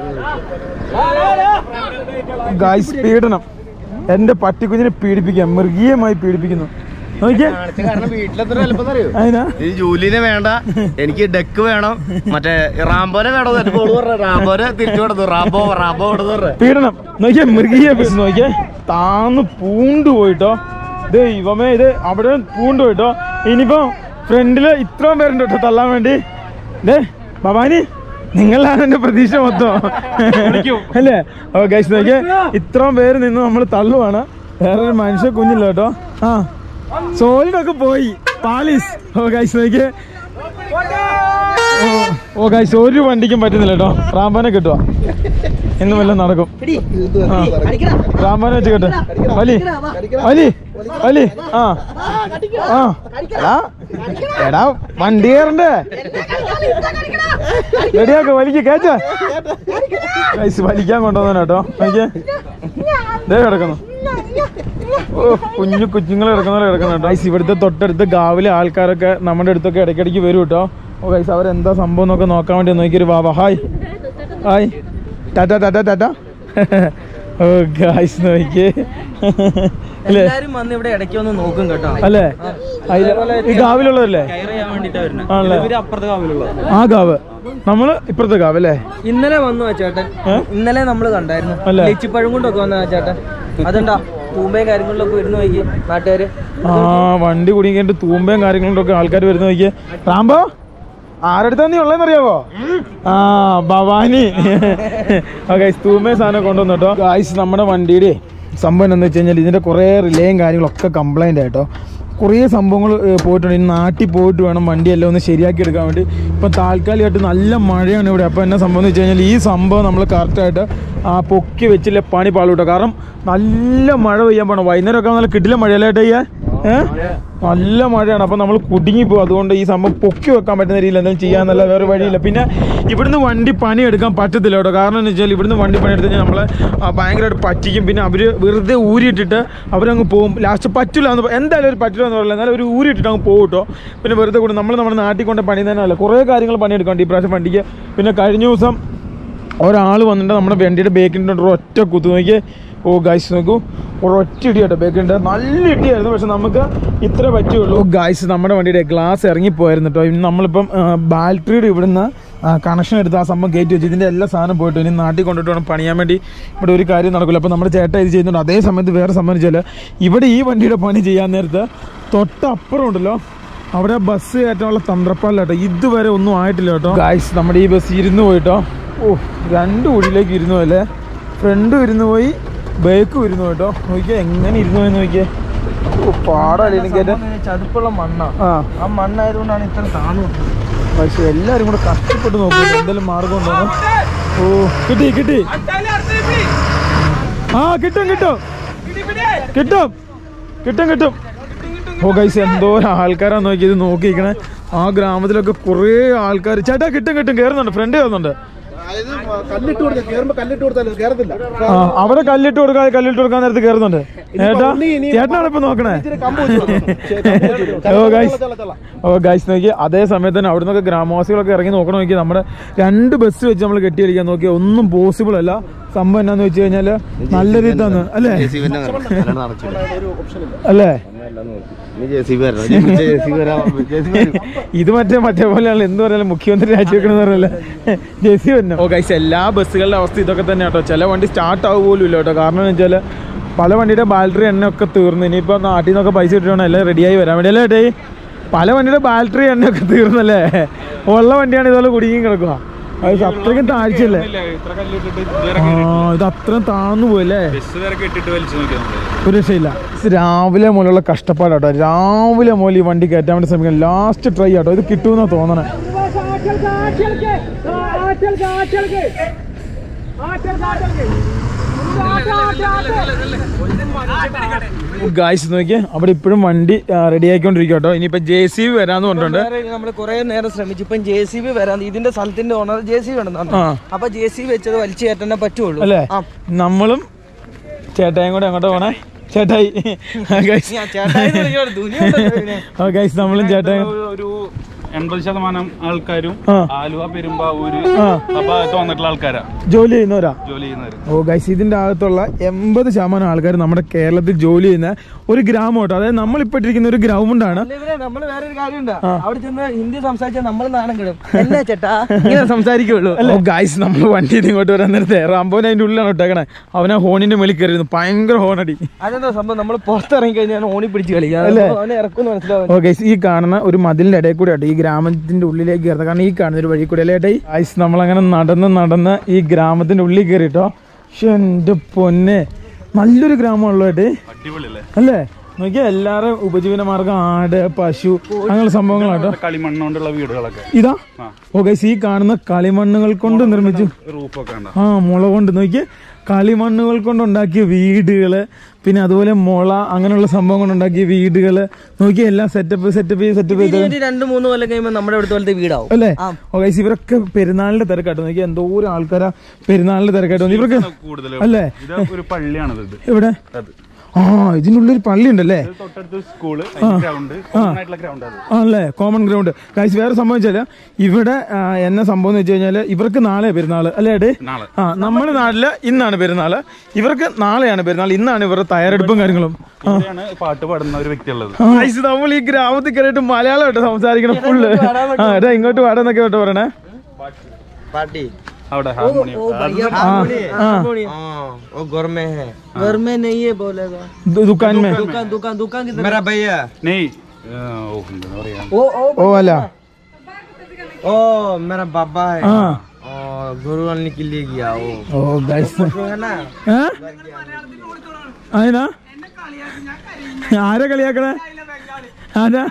ഗായ്സ് പീഡനം എന്റെ പട്ടിക്കുഞ്ഞിനെ പീഡിപ്പിക്കാം മൃഗീയമായി പീഡിപ്പിക്കുന്നു നോക്കിയേ കാരണം വീട്ടിലെത്ര എളുപ്പം അറിയോ അതിനാ ഈ ജൂലിനെ വേണ്ട എനിക്ക് ഡെക്ക് വേണം മറ്റേ റാംബോനെ വേണം എന്നിട്ട് കോള് പറഞ്ഞ റാംബോനെ തിരിച്ചു കൊടുത്തു റാംബോ റാംബോ കൊടുത്തു പറഞ്ഞ പീഡനം നോക്കിയേ മൃഗീയ പീഡനം നോക്കിയേ താന്ന് പൂണ്ടു പോയിട്ടോ ദൈവമേ ഇത് അവിടെ പൂണ്ടു പോയിട്ടോ ഇനിയിപ്പോ ഫ്രണ്ടില് ഇത്രയും പേരുണ്ട് കേട്ടോ തള്ളാൻ വേണ്ടി ദേ ഭവാനി നിങ്ങളാണ് എന്റെ പ്രതീക്ഷ മൊത്തം അല്ലേ ഓ ഗൈസ് നോക്കിയേ ഇത്രയും പേര് നിന്ന് നമ്മൾ തള്ളുവാണ് വേറൊരു മനുഷ്യ കുഞ്ഞില്ല കേട്ടോ ആ സോളിഡൊക്കെ പോയി പാലീസ് ഓ ഗൈസ് നോക്കിയേ ഓ, ഓ ഗൈസ് ഒരു വണ്ടിക്കും പറ്റുന്നില്ല കേട്ടോ റാംബാനെ കിട്ടുക ഇന്ന് വല്ലതും നടക്കും ആ. റാംബാനെ വെച്ച് കേട്ടോ വലി വലി വലി ആ ആ എടാ എടാ വണ്ടി കയറണ്ടേ റെഡിയാക്ക വലിക്ക് കേച്ച ഗൈസ് വലിക്കാൻ കൊണ്ടുവന്ന കേട്ടോ എനിക്ക് ദേ കിടക്കുന്നു ഓ, കുഞ്ഞു കുഞ്ഞുങ്ങൾ കിടക്കുന്ന കിടക്കുന്നുണ്ട് ഗൈസ് ഇവിടുത്തെ തൊട്ടടുത്ത് ഗാവിലെ ആൾക്കാരൊക്കെ നമ്മുടെ അടുത്തൊക്കെ ഇടയ്ക്കിടയ്ക്ക് വരും കേട്ടോ ഓ ഗൈസ് അവരെന്താ സംഭവം എന്നൊക്കെ നോക്കാൻ വേണ്ടി നോക്കിയൊരു വാവ ഹായ് ഹായ് ടാറ്റ ടാറ്റ ടാറ്റ ഓ ഗൈസ് നോക്കിയേ അല്ലേ എല്ലാരും വന്ന് ഇവിടെ ഇടയ്ക്ക് വന്ന് നോക്കും കേട്ടോ അല്ലേ അയില- ഈ ഗാവിലുള്ളതല്ലേ കയർ ചെയ്യാൻ വേണ്ടിട്ടാ വരുന്നത് ആണല്ലേ ഇവര് അപ്പുറത്തെ കാവിലുള്ളത് ആ ഗാവ് നമ്മള് ഇപ്പുറത്തെ ഗാവ് അല്ലേ ഇന്നലെ വന്നു ആ ചേട്ടൻ ഇന്നലെ നമ്മൾ കണ്ടായിരുന്നു അല്ലേ? ലിച്ചിപ്പഴം കൊണ്ടൊക്കെ വന്ന ആ ചേട്ടൻ അതുണ്ടാ തൂമ്പയും കാര്യങ്ങളിലൊക്കെ വരുന്ന നോക്കി നാട്ടുകാര് ആ വണ്ടി കുടുങ്ങിയിട്ട് തൂമ്പയും കാര്യങ്ങളൊക്കെ ആൾക്കാർ വരുന്ന നോക്കിയേ റാംബോ ആരടുത്താ നീ ഉള്ളതെന്നറിയാവോ ആ ഭവാനി ഓക്കെ തൂമ്പയും സാധനം കൊണ്ടുവന്നു കേട്ടോ ഗായ്സ് നമ്മുടെ വണ്ടിയുടെ സംഭവം എന്താണെന്ന് വെച്ച് കഴിഞ്ഞാൽ ഇതിൻ്റെ കുറേ റിലേയും കാര്യങ്ങളൊക്കെ കംപ്ലൈൻ്റ് ആയിട്ടോ കുറേ സംഭവങ്ങൾ ഏഹ്, പോയിട്ടുണ്ട് ഇനി നാട്ടിൽ പോയിട്ട് വേണം വണ്ടിയെല്ലാം ഒന്ന് ശരിയാക്കി എടുക്കാൻ വേണ്ടി ഇപ്പം താൽക്കാലികമായിട്ട് നല്ല മഴയാണ് ഇവിടെ അപ്പോൾ എന്നാ സംഭവം എന്ന് വെച്ച് കഴിഞ്ഞാൽ ഈ സംഭവം നമ്മൾ കറക്റ്റായിട്ട് ആ പൊക്കി വെച്ചില്ല പണി പാളൂട്ടോ കാരണം നല്ല മഴ പെയ്യാൻ പോകണം വൈകുന്നേരമൊക്കെ നല്ല കിട്ടില്ല മഴയല്ലായിട്ട് ചെയ്യാൻ ഏഹ് നല്ല മഴയാണ് അപ്പോൾ നമ്മൾ കുടുങ്ങി പോകും അതുകൊണ്ട് ഈ സംഭവം പൊക്കി വെക്കാൻ പറ്റുന്ന രീതിയിൽ എന്തെങ്കിലും ചെയ്യാന്നല്ല വേറെ വഴിയില്ല പിന്നെ ഇവിടുന്ന് വണ്ടി പണി എടുക്കാൻ പറ്റത്തില്ല കേട്ടോ കാരണം എന്ന് വെച്ചാൽ ഇവിടുന്ന് വണ്ടി പണി എടുത്ത് കഴിഞ്ഞാൽ നമ്മളെ ആ, ഭയങ്കരമായിട്ട് പറ്റിക്കും പിന്നെ അവർ വെറുതെ ഊരിയിട്ടിട്ട് അവരങ്ങ് പോകും ലാസ്റ്റ് പറ്റില്ല എന്ന് പ- എന്തായാലും ഒരു പറ്റില്ല എന്ന് പറയില്ല എന്നാലും ഒരു ഊരിയിട്ടിട്ട് അങ്ങ് പോകും കേട്ടോ പിന്നെ വെറുതെ കൂടെ നമ്മൾ നമ്മുടെ നാട്ടിൽ കൊണ്ട് പണി തന്നെയല്ല കുറേ കാര്യങ്ങൾ പണിയെടുക്കാണ്ട് ഈ പ്രാവശ്യം വണ്ടിക്ക് പിന്നെ കഴിഞ്ഞ ദിവസം ഒരാൾ വന്നിട്ട് നമ്മുടെ വണ്ടിയുടെ ബേക്കിൻ്റെ ഒരു ഒറ്റ കുത്തു നോക്കി ഓ ഗൈസ് നോക്കൂ ഒരൊറ്റ ഇടി കേട്ടോ ബേക്കിൻ്റെ നല്ല ഇടിയായിരുന്നു പക്ഷെ നമുക്ക് ഇത്ര പറ്റുള്ളൂ ഓ ഗൈസ് നമ്മുടെ വണ്ടിയുടെ ഗ്ലാസ് ഇറങ്ങിപ്പോയായിരുന്നു കേട്ടോ ഇന്ന് നമ്മളിപ്പം ആ, ബാറ്ററിയുടെ ഇവിടുന്ന് കണക്ഷൻ എടുത്ത് ആ സംഭവം കയറ്റി വെച്ചു ഇതിൻ്റെ എല്ലാ സാധനം പോയിട്ട് ഇനി നാട്ടിൽ കൊണ്ടിട്ട് വേണം പണിയാൻ വേണ്ടി ഇവിടെ ഒരു കാര്യം നടക്കില്ല അപ്പോൾ നമ്മുടെ ചേട്ടൻ ഇത് ചെയ്യുന്നുണ്ട് അതേ സമയത്ത് വേറെ സംബന്ധിച്ചാൽ ഇവിടെ ഈ വണ്ടിയുടെ പണി ചെയ്യാൻ നേരത്ത് തൊട്ടപ്പുറം ഉണ്ടല്ലോ അവിടെ ബസ് കയറ്റാനുള്ള തന്ത്രപ്പാടില്ല കേട്ടോ ഇതുവരെ ഒന്നും ആയിട്ടില്ല കേട്ടോ ഗായ്സ് നമ്മുടെ ഈ ബസ് ഇരുന്ന് പോയിട്ടോ ഓ രണ്ട് കുഴിയിലേക്ക് ഇരുന്നു അല്ലേ ഫ്രണ്ടും ഇരുന്ന് പോയി ബേക്കും ഇരുന്നു കേട്ടോ നോക്കിയാൽ എങ്ങനെ ഇരുന്നു പോയി നോക്കിയേ ഓ പാടാണ് എനിക്ക് ചതുപ്പുള്ള മണ്ണാ ആ ആ മണ്ണായതുകൊണ്ടാണ് ഇത്ര താന്നു പക്ഷെ എല്ലാവരും കൂടെ കഷ്ടപ്പെട്ട് നോക്കും എന്തെങ്കിലും മാർഗം ഉണ്ടോ ഓ കിട്ടി കിട്ടി ആ കിട്ടും കിട്ടും കിട്ടും കിട്ടും കിട്ടും ഓ ഗൈസ് എന്തോ ആൾക്കാരാ നോക്കിയത് നോക്കിയിരിക്കണേ ആ ഗ്രാമത്തിലൊക്കെ കുറേ ആൾക്കാർ ചേട്ടാ കിട്ടും കിട്ടും കയറുന്നുണ്ട് ഫ്രണ്ട് കയറുന്നുണ്ട് ആ അവിടെ കല്ലിട്ട് കൊടുക്കാതെ കല്ലിട്ട് കൊടുക്കാൻ നേരത്ത് കയറുന്നുണ്ട് ചേട്ടാ ചേട്ടനാണ് ഇപ്പൊ നോക്കണേ ഓ ഗൈസ് ഓ ഗൈസ് നോക്കി അതേ സമയത്ത് തന്നെ അവിടെ നിന്നൊക്കെ ഗ്രാമവാസികളൊക്കെ ഇറങ്ങി നോക്കണം നോക്കി നമ്മുടെ രണ്ട് ബസ് വെച്ച് നമ്മൾ കെട്ടിയടിക്കാൻ നോക്കിയാൽ ഒന്നും പോസിബിൾ അല്ല സംഭവം എന്നാന്ന് വെച്ച് കഴിഞ്ഞാല് നല്ല രീതിയാണ് അല്ലേ അല്ലേ ഇത് മറ്റേ മറ്റേ പോലെയാണ് എന്ത് പറയാലും മുഖ്യമന്ത്രി രാജിവെക്കണെന്ന് പറയല്ലേ ജെ സി തന്നെ ഓ ഗൈസ് എല്ലാ ബസ്സുകളുടെ അവസ്ഥ ഇതൊക്കെ തന്നെ കേട്ടോ ചില വണ്ടി സ്റ്റാർട്ട് ആവുക പോലും ഇല്ല കേട്ടോ കാരണം എന്ന് വെച്ചാൽ പല വണ്ടിയുടെ ബാറ്ററി എണ്ണയൊക്കെ തീർന്നു ഇനിയിപ്പോൾ നാട്ടിൽ നിന്നൊക്കെ പൈസ ഇട്ടിട്ട് എല്ലാം റെഡിയായി വരാൻ വേണ്ടി അല്ലേ ഏട്ടേ പല വണ്ടിയുടെ ബാറ്ററി എണ്ണയൊക്കെ തീർന്നല്ലേ ഉള്ള വണ്ടിയാണ് ഇതുപോലെ കുടുങ്ങി കിടക്കുക അത് അത്രയ്ക്കും താഴ്ചയല്ലേ ഇത്ര കല്ലിട്ടിട്ട് ഇതുവരെ ആ ഇത് അത്രയും താന്നു പോയല്ലേ ബസ് വരെ കെട്ടിട്ട് വലിച്ചു നോക്കിയാൽ നമ്മള് ഒരു രക്ഷയില്ല ഇത് രാവിലെ മുതലുള്ള കഷ്ടപ്പാടാട്ടോ രാവിലെ മുതൽ ഈ വണ്ടി കയറ്റാൻ വേണ്ടി ശ്രമിക്കണം ലാസ്റ്റ് ട്രൈ ആട്ടോ ഇത് കിട്ടുമെന്നാ തോന്നണേ ഗായ്സ് നോക്കിയേ അവിടെ ഇപ്പോഴും വണ്ടി റെഡി ആയിക്കൊണ്ടിരിക്കും കേട്ടോ ഇനിയിപ്പോ ജെ സി ബി വരാന്ന് പറഞ്ഞിട്ടുണ്ട് നമ്മൾ കുറെ നേരം ശ്രമിച്ചു ഇപ്പം ജെ സി ബി വരാൻ ഇതിന്റെ സ്ഥലത്തിന്റെ ഓണർ ജെ സി ബി ഉണ്ടെന്ന് ആ. അപ്പൊ ജെ സി ബി വെച്ചത് വലിച്ചു കയറ്റാനേ പറ്റുള്ളൂ അല്ലേ ആ. നമ്മളും ചേട്ടായും കൂടെ അങ്ങോട്ട് പോണേ ചേട്ടായി ഗൈസ് ഞാൻ ചേട്ടായിന്ന് വിളിക്കണം, ദുനിയുണ്ടല്ലോ ഇതിന്. ഗൈസ് നമ്മളും ചേട്ടായും ഒരു എൺപത് ശതമാനം ആൾക്കാരും ആ. ആലുവ പെരുമ്പാവൂര് ആ. ആ ഭാഗത്ത് വന്നിട്ടുള്ള ആൾക്കാരാ ജോലി ചെയ്യുന്നവരാ ജോലി ചെയ്യുന്നവര് ഓ ഗൈസ് ഇതിന്റെ അകത്തുള്ള എൺപത് ശതമാനം ആൾക്കാർ നമ്മുടെ കേരളത്തിൽ ജോലി ചെയ്യുന്ന ഒരു ഗ്രാമം കേട്ടോ അതായത് നമ്മളിപ്പോ ഇട്ടിരിക്കുന്ന ഒരു ഗ്രൗണ്ടാണ് അല്ല ഇവരെ നമ്മള് വേറെ ഒരു കാര്യമുണ്ട് അവിടെ ചെന്ന് ഹിന്ദി സംസാരിച്ചാൽ നമ്മൾ നാണം കിടും എന്നാ ചേട്ടാ ഇങ്ങനെ സംസാരിക്കുള്ളൂ ഓ ഗൈസ് നമ്മൾ വണ്ടിയിൽ നിന്ന് ഇങ്ങോട്ട് വരാൻ നേരത്തെ റാംബോനെ അതിന്റെ ഉള്ളിലാണ് ഇട്ടേക്കണേ അവനെ ഹോണിന്റെ മേളിൽ കയറിയിരുന്നു ഭയങ്കര ഹോണടി അതെന്താ സംഭവം നമ്മൾ പുറത്തിറങ്ങി കഴിഞ്ഞാൽ ഓണി പിടിച്ച് കളിക്കാം അല്ലേ? അവനെ ഇറക്കുമെന്ന് മനസ്സിലാവും ഓ ഗൈസ് ഈ കാണുന്ന ഒരു മതിലിന്റെ ഇടയിൽ കൂടെ ആട്ടോ ഈ ഗ്രാമത്തിന്റെ ഉള്ളിലേക്ക് കയറുന്നത് കാരണം ഈ കാണുന്ന ഒരു വഴി കൂടെ അല്ലേ ഏട്ടായി ഗൈസ് നമ്മളങ്ങനെ നടന്ന് നടന്ന് ഈ ഗ്രാമത്തിന്റെ ഉള്ളിൽ കയറിട്ടോ പക്ഷെ എന്റെ പൊന്നെ നല്ലൊരു ഗ്രാമമുള്ളൂ ഏട്ടേ അടിപൊളിയല്ലേ അല്ലേ നോക്കിയാ എല്ലാവരും ഉപജീവന മാർഗം ആട് പശു അങ്ങനെയുള്ള സംഭവങ്ങളാട്ടോ കളിമണ്ണ് കൊണ്ടുള്ള വീടുകളൊക്കെ ഇതാ ഓ ഗൈസ് ഈ കാണുന്ന കളിമണ്ണുകൾ കൊണ്ട് നിർമ്മിച്ചു റൂഫൊക്കെ ഉണ്ടോ ആ മുള കൊണ്ട് നോക്കി കളിമണ്ണുകൾ കൊണ്ടുണ്ടാക്കിയ വീടുകള് പിന്നെ അതുപോലെ മുള അങ്ങനെയുള്ള സംഭവം കൊണ്ടുണ്ടാക്കിയ വീടുകള് നോക്കി എല്ലാം സെറ്റപ്പ് സെറ്റപ്പ് ചെയ്ത് സെറ്റപ്പ് ചെയ്ത് ഇനി ഒരു രണ്ട് മൂന്ന് കൊല്ലം കഴിയുമ്പോൾ നമ്മുടെ അടുത്ത പോലത്തെ വീടാവും അല്ലേ ഓ ഗൈസ് ഇവരൊക്കെ പെരുന്നാളിന്റെ തിരക്കാട്ടോ നോക്കി എന്തോരം ആൾക്കാരാ പെരുന്നാളിന്റെ തിരക്കായിട്ട് വന്നു ഇവരൊക്കെ കൂടുതൽ അല്ലേ ഇത് ഒരു പള്ളിയാണ് ഇത് ഇവിടെ അത് ആ ഇതിനുള്ളിൽ പള്ളി ഉണ്ടല്ലേ തൊട്ടടുത്ത് സ്കൂള് ഗ്രൗണ്ട് ആയിട്ടുള്ള ഗ്രൗണ്ട് അത് ആണല്ലേ കോമൺ ഗ്രൗണ്ട് ഗൈസ് വേറെ സംഭവം വെച്ചാല് ഇവിടെ ആ, എന്നെ സംഭവം എന്ന് വെച്ച് കഴിഞ്ഞാല് ഇവർക്ക് നാളെ പെരുന്നാള് അല്ലേ ഏടേ നാളെ ആ നമ്മുടെ നാട്ടില് ഇന്നാണ് പെരുന്നാള് ഇവർക്ക് നാളെയാണ് പെരുന്നാൾ ഇന്നാണ് ഇവരുടെ തയ്യാറെടുപ്പും കാര്യങ്ങളും ഇവിടെയാണ് പാട്ട് പാടുന്ന ഒരു വ്യക്തി ഉള്ളത് ഗൈസ് നമ്മൾ ഈ ഗ്രാമത്തിൽ കയറിയിട്ട് മലയാളം ആയിട്ട് സംസാരിക്കണം ഫുള്ള് ആ എടാ ഇങ്ങോട്ട് പാടാന്നൊക്കെ കേട്ടോ പറയണേ പാട്ടി അവിടെ ഹാർമോണിയം वो घर में है घर में नहीं है बोलेगा ദു- ദുക്കാൻ മേ दुकान दुकान दुकान किधर मेरा भैया നെയ് ഓ എന്താ പറയാ ओ ओ ഓ അല്ല ओ मेरा बाबा है ആ और गुरु आने के लिए गया वो ഓ ഗൈസ് तो है ना ഏ അതിനാ ആരെ കളിയാക്കണേ ആരാ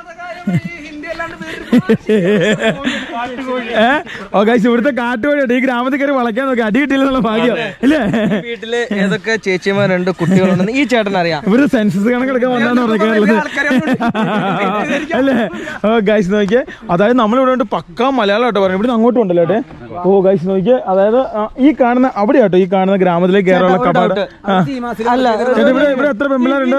ഏ ഓ ഗൈസ് ഇവിടുത്തെ കാട്ടുവഴിയുണ്ട് ഈ ഗ്രാമത്തിൽ കയറി വളയ്ക്കാൻ നോക്കി അടി കിട്ടിയില്ലെന്നുള്ള ഭാഗ്യം ഇല്ലേ വീട്ടില് ഏതൊക്കെ ചേച്ചിമാരുണ്ട് കുട്ടികളുണ്ടെന്ന് ഈ ചേട്ടൻ അറിയാം ഇവര് സെൻസസ് കണക്കെടുക്കാൻ വന്നാന്ന് പറഞ്ഞ കേരളത്തിൽ അല്ലേ ഓ ഗൈസ് നോക്കിയേ അതായത് നമ്മളിവിടെ ഉണ്ട് പക്കാ മലയാളം കേട്ടോ പറഞ്ഞു ഇവിടെ അങ്ങോട്ടും ഉണ്ടല്ലോ ഏട്ടെ ഓ ഗൈസ് നോക്കിയേ അതായത് ആ, ഈ കാണുന്ന അവിടെ കേട്ടോ ഈ കാണുന്ന ഗ്രാമത്തിലേക്ക് കയറാനുള്ള കപ്പാട് ആ. അല്ല ചേട്ടാ ഇവിടെ ഇവിടെ എത്ര പെമ്പിള്ളാരുണ്ട്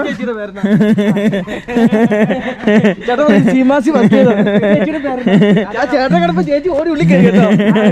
ചേട്ടൻ ഒരു സീമാസി വർക്ക് ചെയ്തതാണ്. ചേച്ചിയുടെ പേരെന്താ? ആ ചേട്ടൻ കിടപ്പ് ചേച്ചി ഓടി ഉള്ളിൽ കയറി കേട്ടോ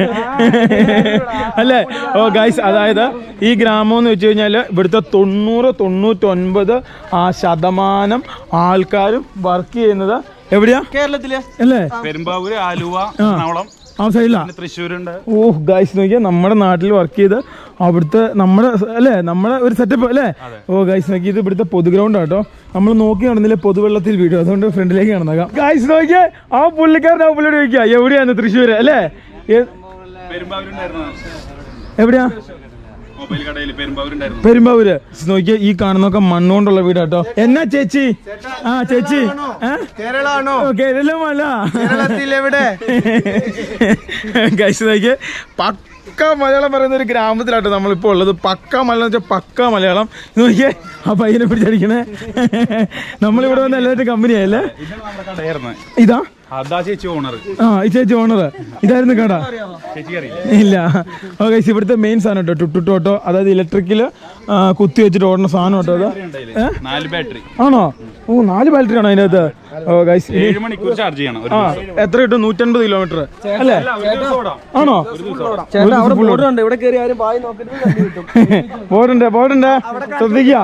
അല്ലേ ഓ ഗൈസ് അതായത് ഈ ഗ്രാമം എന്ന് വെച്ച് കഴിഞ്ഞാൽ ഇവിടുത്തെ തൊണ്ണൂറ് തൊണ്ണൂറ്റൊൻപത് ആ ശതമാനം ആൾക്കാരും വർക്ക് ചെയ്യുന്നത് എവിടെയാ കേരളത്തില് അല്ലേ പെരുമ്പാവൂര് ആലുവ എറണാകുളം ആ സൈഡിലാ പിന്നെ തൃശ്ശൂരുണ്ട് ഓ ഗൈസ് നോക്കിയാൽ നമ്മുടെ നാട്ടിൽ വർക്ക് ചെയ്ത് അവിടുത്തെ നമ്മുടെ അല്ലേ നമ്മുടെ ഒരു സെറ്റപ്പ് അല്ലേ ഓ ഗൈസ് നോക്കി ഇത് ഇവിടുത്തെ പൊതു ഗ്രൗണ്ട് കേട്ടോ നമ്മൾ നോക്കി നടന്നില്ല പൊതുവെള്ളത്തിൽ വീടും അതുകൊണ്ട് ഫ്രണ്ടിലേക്ക് നടന്നേക്കാം ഗൈസ് നോക്കിയേ ആ പുള്ളിക്കാരൻ ആ പുള്ളിയോട് ചോദിക്കുക എവിടെയാണ് തൃശ്ശൂര് അല്ലേ ഏ- പെരുമ്പാവൂരുണ്ടായിരുന്നു എവിടെയാ മൊബൈൽ കടയിൽ പെരുമ്പാവൂരുണ്ടായിരുന്നു പെരുമ്പാവൂര് നോക്കിയ ഈ കാണുന്നൊക്കെ മണ്ണുകൊണ്ടുള്ള വീട് കേട്ടോ എന്നാ ചേച്ചി ആ ചേച്ചി കേരള ആണോ കേരളമല്ല കേരളത്തിൽ എവിടെ കഴിച്ചു നോക്കിയ പക്ക മലയാളം പറയുന്ന ഒരു ഗ്രാമത്തിലാട്ടോ നമ്മളിപ്പോ ഉള്ളത് പക്ക മലയാളം വെച്ചാൽ പക്ക മലയാളം ഇത് നോക്കിയേ ആ പയ്യനെ പിടിച്ചടിക്കണേ നമ്മളിവിടെ വന്ന എല്ലാവരും കമ്പനിയായല്ലേ ഇത് നമ്മുടെ കടയായിരുന്നു ഇതാ അതാ ചേച്ചി ഓണർ ആ ഈ ചേച്ചി ഓണർ ഇതായിരുന്നു കട ചേച്ചി അറിയില്ല ഇല്ല ഓക്കെ ഇവിടുത്തെ മെയിൻ സാധനം കേട്ടോ ടുട്ടു ടോട്ടോ അതായത് ഇലക്ട്രിക്കില് കുത്തി വെച്ചിട്ട് ഓടുന്ന സാധനം കേട്ടോ അത് ഏ? നാല് ബാറ്ററി ആണോ ഓ നാല് ബാറ്ററി ആണോ അതിനകത്ത് ഓ ഗൈസ് ഏഴ് മണിക്കൂർ ചാർജ് ചെയ്യണം ഒരു ആ എത്ര കിട്ടും നൂറ്റൻപത് കിലോമീറ്റർ അല്ലേ ആണോ ചേട്ടൻ അവിടെ ബോർഡർ ഉണ്ട് ഇവിടെ കയറി ആരും പായി നോക്കരുത് കണ്ടു കിട്ടും പോരണ്ടേ പോരണ്ടേ ശ്രദ്ധിക്കുക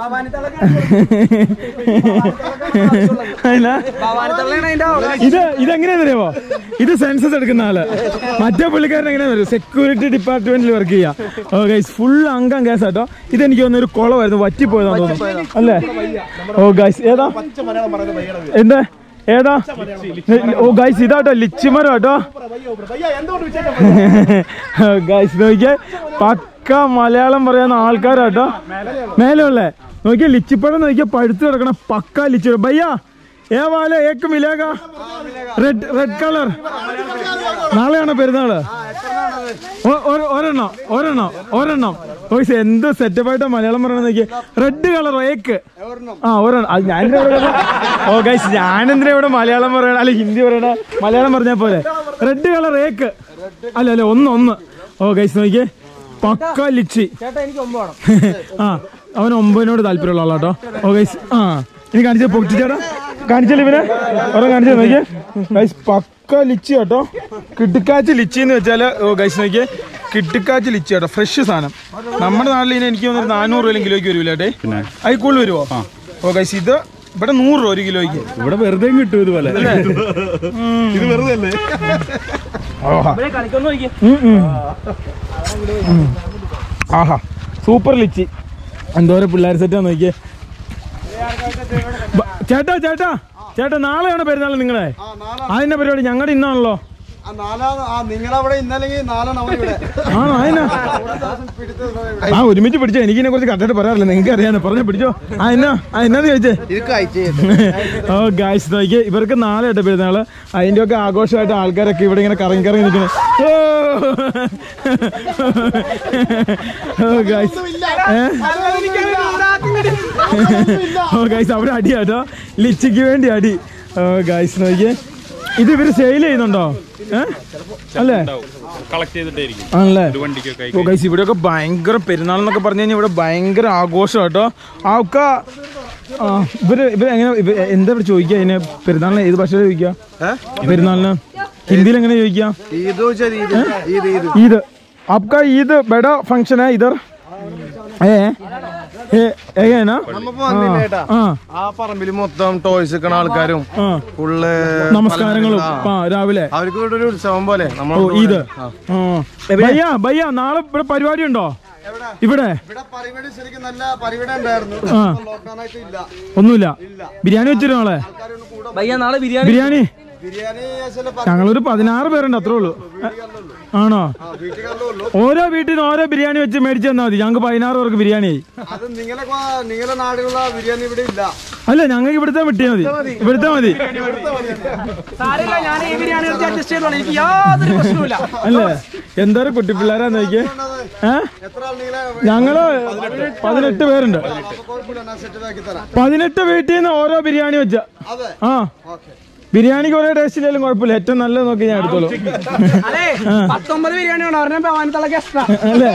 അതിനാ? ഇത് ഇതെങ്ങനെയാ അറിയാമോ ഇത് സെൻസസ് എടുക്കുന്ന ആള് മറ്റേ പുള്ളിക്കാരൻ എങ്ങനെയാ വരും സെക്യൂരിറ്റി ഡിപ്പാർട്ട്മെന്റിൽ വർക്ക് ചെയ്യാ ഓ ഗൈസ് ഫുൾ അംഗം കേസ് കേട്ടോ ഇതെനിക്ക് തോന്നുന്നു ഒരു കുളമായിരുന്നു വറ്റിപ്പോയതാന്ന് തോന്നുന്നു അല്ലേ ഓ ഗൈസ് ഏതാ എന്താ ഏതാ ഓ ഗൈസ് ഇതാട്ടോ ലിച്ചിമരം കേട്ടോ ഗൈസ് നോക്കിയേ പക്ക മലയാളം പറയുന്ന ആൾക്കാരാട്ടോ മേലെ ഉള്ളേ നോക്കിയേ ലിച്ചിപ്പഴം നോക്കിയാ പഴുത്ത് കിടക്കണ പക്ക ലിച്ചി ഭയ്യ ഏ വാല ഏക്ക് മിലേക റെഡ് റെഡ് കളർ നാളെയാണോ പെരുന്നാള് ഒ- ഒര- ഒരെണ്ണം ഒരെണ്ണം ഒരെണ്ണം ഓയ്സ് എന്ത് സെറ്റപ്പായിട്ട് മലയാളം പറയണ നോക്കിയേ റെഡ് കളർ ഏക്ക് ആ ഒരെണ്ണം അത് ഞാൻ എന്തിനാ ഇവിടെ പറഞ്ഞെ? ഓ ഗൈസ് ഞാനെന്തിനാ ഇവിടെ മലയാളം പറയണ അല്ലെ ഹിന്ദി പറയണ മലയാളം പറഞ്ഞാ പോലെ റെഡ് കളർ ഏക്ക് അല്ല അല്ല ഒന്ന് ഒന്ന് ഓ ഗൈസ് നോക്കിയേ പക്ക ലിച്ചി ചേട്ടാ എനിക്ക് ഒമ്പത് വേണം ആ അവൻ ഒമ്പതിനോട് താല്പര്യമുള്ള ആളാട്ടോ ഓ ഗൈസ് ആ ഇനി കാണിച്ച പൊട്ടി ചേട്ടാ കാണിച്ചല്ലേ ഇവനെ ഓരോ കാണിച്ചു നോക്കിയേ ഗൈസ് പക്ക ലിച്ചി കേട്ടോ കിട്ടുക്കാച്ച് ലിച്ചി എന്ന് വെച്ചാല് ഓ ഗൈസ് നോക്കിയേ കിട്ടുക്കാച്ച് ലിച്ചി കേട്ടോ ഫ്രഷ് സാധനം നമ്മുടെ നാട്ടിൽ ഇനി എനിക്ക് തോന്നുന്നു ഒരു നാനൂറ് രൂപ കിലോയ്ക്ക് വരൂല ഏട്ടേ അതിൽ കൂടുതൽ വരുമോ ഓ ഗൈസ് ഇത് ഇവിടെ നൂറ് രൂപ ഒരു കിലോയ്ക്ക് ഇവിടെ വെറുതെ കിട്ടും ഇതുപോലെ ഇത് വെറുതെ അല്ലേ ഇവിടെ കളിക്കൊന്നു നോക്കിയേ ഉം, ഉം. ഉം. ആഹാ സൂപ്പർ ലിച്ചി എന്തോരം പിള്ളേർ സെറ്റാ നോക്കിയേ ബ- ചേട്ടാ ചേട്ടാ ചേട്ടാ നാളെയാണ് പെരുന്നാൾ നിങ്ങളെ അതിന്റെ പരിപാടി ഞങ്ങളുടെ ഇന്നാണല്ലോ നിങ്ങളവിടെ ഇന്നല്ലെങ്കിൽ നാലെണ്ണം ഇവിടെ ആണോ അതിനാ ആ ഒരുമിച്ച് പിടിച്ചോ എനിക്കിനെ കുറിച്ച് കറക്റ്റായിട്ട് പറയാറില്ല നിങ്ങൾക്ക് അറിയാനോ പറഞ്ഞോ പിടിച്ചോ ആ എന്നാ ആ എന്നാന്ന് ചോദിച്ചേ ഇത് കഴിച്ച് ഓ ഗായ്സ് നോക്കി ഇവർക്ക് നാളെ ആയിട്ട് പെരുന്നാള് അതിന്റെ ഒക്കെ ആഘോഷമായിട്ട് ആൾക്കാരൊക്കെ ഇവിടെ ഇങ്ങനെ കറങ്ങി കറങ്ങി നിൽക്കുന്നത് ഓ ഗായ്സ് ഓ ഗായ്സ് അവിടെ അടി കേട്ടോ ലിച്ചിക്ക് വേണ്ടി അടി ഓ ഗായ്സ് നോക്കിയേ ഇത് ഇവര് സെയിൽ ചെയ്യുന്നുണ്ടോ ഏ? അല്ലേ കളക്ട് ചെയ്തിട്ടായിരിക്കും ആണല്ലേ ഒരു വണ്ടിക്കൊക്കെ ഓ ഗൈസ് ഇവിടെയൊക്കെ ഭയങ്കര പെരുന്നാൾ എന്നൊക്കെ പറഞ്ഞു കഴിഞ്ഞാൽ ഇവിടെ ഭയങ്കര ആഘോഷം കേട്ടോ ആൾക്ക ആ ഇവര് ഇവര് എങ്ങനെ ഇവ- എന്താ ഇവിടെ ചോദിക്കുക അതിന് പെരുന്നാളിന് ഏത് ഭാഷ ചോദിക്കുക പെരുന്നാളിന് ഹിന്ദിയിൽ എങ്ങനെ ചോദിക്കുക ഈദ് വെച്ചാൽ ഈദ് ഈദ് ഈദ് ईद आपका ईद बड़ा फंक्शन है इधर है है है ना നമ്മപ്പോ വന്നില്ല ഏട്ടാ ആ ആ പറമ്പിൽ മൊത്തം ടോയ്സ് വെക്കണ ആൾക്കാരും ആ ഫുള്ള് നമസ്കാരങ്ങളും ആ രാവിലെ അവർക്ക് ഇവിടെ ഒരു ഉത്സവം പോലെ നമ്മൾ ഓ ഈദ് ആ ഭയ്യ ഭയ്യ നാളെ ഇവിടെ പരിപാടി ഉണ്ടോ ഇവിടെ ഇവിടെ പരിപാടി ശരിക്കും നല്ല പരിപാടി ഉണ്ടായിരുന്നു ആ ലോക്ക്ഡൌൺ ആയിട്ട് ഇല്ല ഒന്നുമില്ല ബിരിയാണി വെച്ചിട്ടോ നാളെ ഭയ്യ നാളെ ബിരിയാണി ബിരിയാണി ബിരിയാണി ചില ഞങ്ങളൊരു പതിനാറ് പേരുണ്ട് അത്രേ ഉള്ളൂ ആണോ വീട്ടുകളിലേ ഉള്ളൂ ഓരോ വീട്ടിൽ നിന്ന് ഓരോ ബിരിയാണി വെച്ച് മേടിച്ചു തന്നാൽ മതി ഞങ്ങൾക്ക് പതിനാറ് പേർക്ക് ബിരിയാണി ആയി അത് നിങ്ങളെ കൊ- നിങ്ങളെ നാടുകളിലെ ബിരിയാണി ഇവിടെ ഇല്ല അല്ല ഞങ്ങൾക്ക് ഇവിടുത്തെ വിട്ടിയാൽ മതി ഇവിടുത്തെ മതി സാരമില്ല ഞാൻ ഈ ബിരിയാണി അഡ്ജസ്റ്റ് ചെയ്തോളാം എനിക്ക് യാതൊരു പ്രശ്നവുമില്ല അല്ലേ എന്തോരം കുട്ടിപ്പിള്ളേരാന്ന് നോക്കിയേ ഏ എത്ര ആൾ നിങ്ങളെ ഞങ്ങള് പതിനെട്ട് പേരുണ്ട് അപ്പൊ കുഴപ്പമില്ല ഞാൻ സെറ്റ് ആക്കി തരാം പതിനെട്ട് വീട്ടിൽ നിന്ന് ഓരോ ബിരിയാണി വെച്ച അതെ ആ ബിരിയാണിക്ക് ഒരേ ടേസ്റ്റ് ഇല്ലെങ്കിലും കുഴപ്പമില്ല ഏറ്റവും നല്ലത് നോക്കി ഞാൻ എടുത്തോളൂ അതെ പത്തൊമ്പത് ബിരിയാണി വേണം ഒരെണ്ണം ഭവാനത്തുള്ള എക്സ്ട്രാ അല്ലേ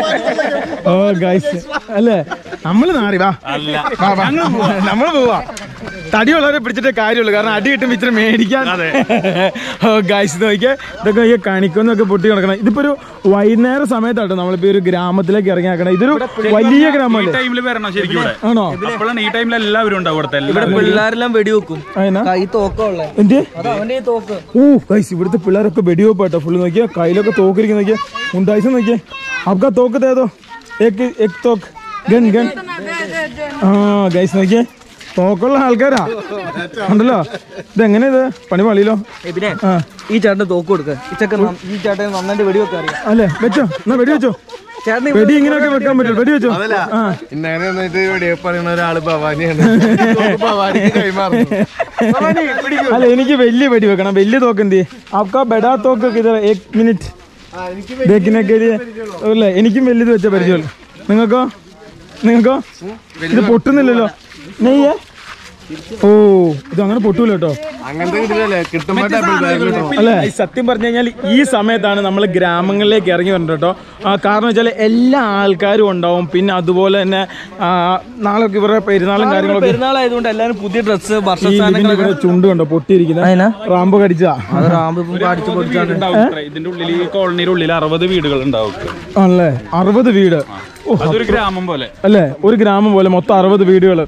ഓ ഗൈസ് അല്ലേ നമ്മള് നാറി വാ വാ, വാ. നമ്മള് പോവാ തടിയുള്ളവരെ പിടിച്ചിട്ടേ കാര്യമുള്ളൂ കാരണം അടി കിട്ടും ഇച്ചിരി മേടിക്കാൻ ഓ ഗൈസ് നോക്കിയേ ഇതൊക്കെ ഈ കണിക്കൊന്നൊക്കെ പൊട്ടി കിടക്കണം ഇതിപ്പോ ഒരു വൈകുന്നേര സമയത്താട്ടോ നമ്മളിപ്പോ ഒരു ഗ്രാമത്തിലേക്ക് ഇറങ്ങി നടക്കണം ഇതൊരു വലിയ ഈ ഗ്രാമമല്ലേ ടൈമിൽ വരണം ശരിക്കും ഇവിടെ ആണോ അപ്പോഴാണ് ഈ ടൈമിൽ എല്ലാവരും ഉണ്ടാവും ഇവിടുത്തെ ഇവിടെ എല്ലാവരും പിള്ളേരെല്ലാം വെടിവെക്കും അതിനാ കൈ തോക്കുള്ള എന്ത് അത് അവന്റെ ഈ തോക്ക് ഓ ഗൈസ് ഇവിടുത്തെ പിള്ളേരൊക്കെ വെടിവെപ്പ് കേട്ടോ ഫുള്ള് നോക്കിയാ കയ്യിലൊക്കെ തോക്കിരിക്കുന്ന നോക്കിയാ ഉണ്ടായിസ് നോക്കിയേ आपका തോക്ക് തേതോ एक एक തോക്ക് ഗൺ ഗൺ ആ ഗൈസ് നോക്കിയേ തോക്കുള്ള ആൾക്കാരാ ഉണ്ടല്ലോ ഇതെങ്ങനെ ഇത് പണി പള്ളിയിലോ പിന്നെ ആ ഈ ചേട്ടന് തോക്ക് കൊടുക്ക ഈ ചെക്കൻ ന- ഈ ചേട്ടൻ നന്നായിട്ട് വെടിവെക്കാൻ അറിയാം അല്ലേ വെച്ചോ എന്നാ വെടി വെച്ചോ ചേട്ടന് വെടി ഇങ്ങനെയൊക്കെ വെക്കാൻ പറ്റും വെടി വെച്ചോ ആ ഇന്നലെ വന്നിട്ട് ഇവിടെ പറയുന്ന ഒരാള് ഭവാനിയാണ് ഭവാനിക്ക് കൈമാറുന്നു അല്ല എനിക്ക് വലിയ വെടി വെക്കണം വലിയ തോക്ക് എന്ത് आपका बड़ा തോക്ക് കിതർ एक മിനിറ്റ് देखने के लिए അല്ലേ എനിക്കും വലിയത് വെച്ച പരിചയമുള്ളൂ നിങ്ങൾക്കോ നിങ്ങൾക്കോ ഇത് പൊട്ടുന്നില്ലല്ലോ നെയ്യേ ഓ ഇത് അങ്ങനെ പൊട്ടൂല കേട്ടോ അങ്ങനത്തെ കിട്ടില്ലല്ലേ കിട്ടുമ്പോ ഡബിൾ ബാഗ് കിട്ടും അല്ലേ ഈ സത്യം പറഞ്ഞു കഴിഞ്ഞാൽ ഈ സമയത്താണ് നമ്മൾ ഗ്രാമങ്ങളിലേക്ക് ഇറങ്ങി വരുന്നത് കേട്ടോ ആ, കാരണം വെച്ചാൽ എല്ലാ ആൾക്കാരും ഉണ്ടാവും പിന്നെ അതുപോലെ തന്നെ ആ, നാളെ ഇവരുടെ പെരുന്നാളും കാര്യങ്ങളൊക്കെ പെരുന്നാളായതുകൊണ്ട് എല്ലാരും പുതിയ ഡ്രസ്സ് ഈ ഭക്ഷണ ഇതിന്റെ ഇവിടെ ചുണ്ട് കണ്ടോ പൊട്ടിയിരിക്കുന്നത് അതിനാ? റാമ്പ് കടിച്ചാ അത് റാമ്പ് അടിച്ചു പൊടിച്ചാണ് ഉണ്ടാവും ഇത്ര. ഇതിന്റെ ഉള്ളിൽ ഈ കോളനിയുടെ ഉള്ളിൽ അറുപത് വീടുകൾ ഉണ്ടാവും ആണല്ലേ അറുപത് വീട് ഓ അതൊരു ഗ്രാമം പോലെ അല്ലേ ഒരു ഗ്രാമം പോലെ മൊത്തം അറുപത് വീടുകൾ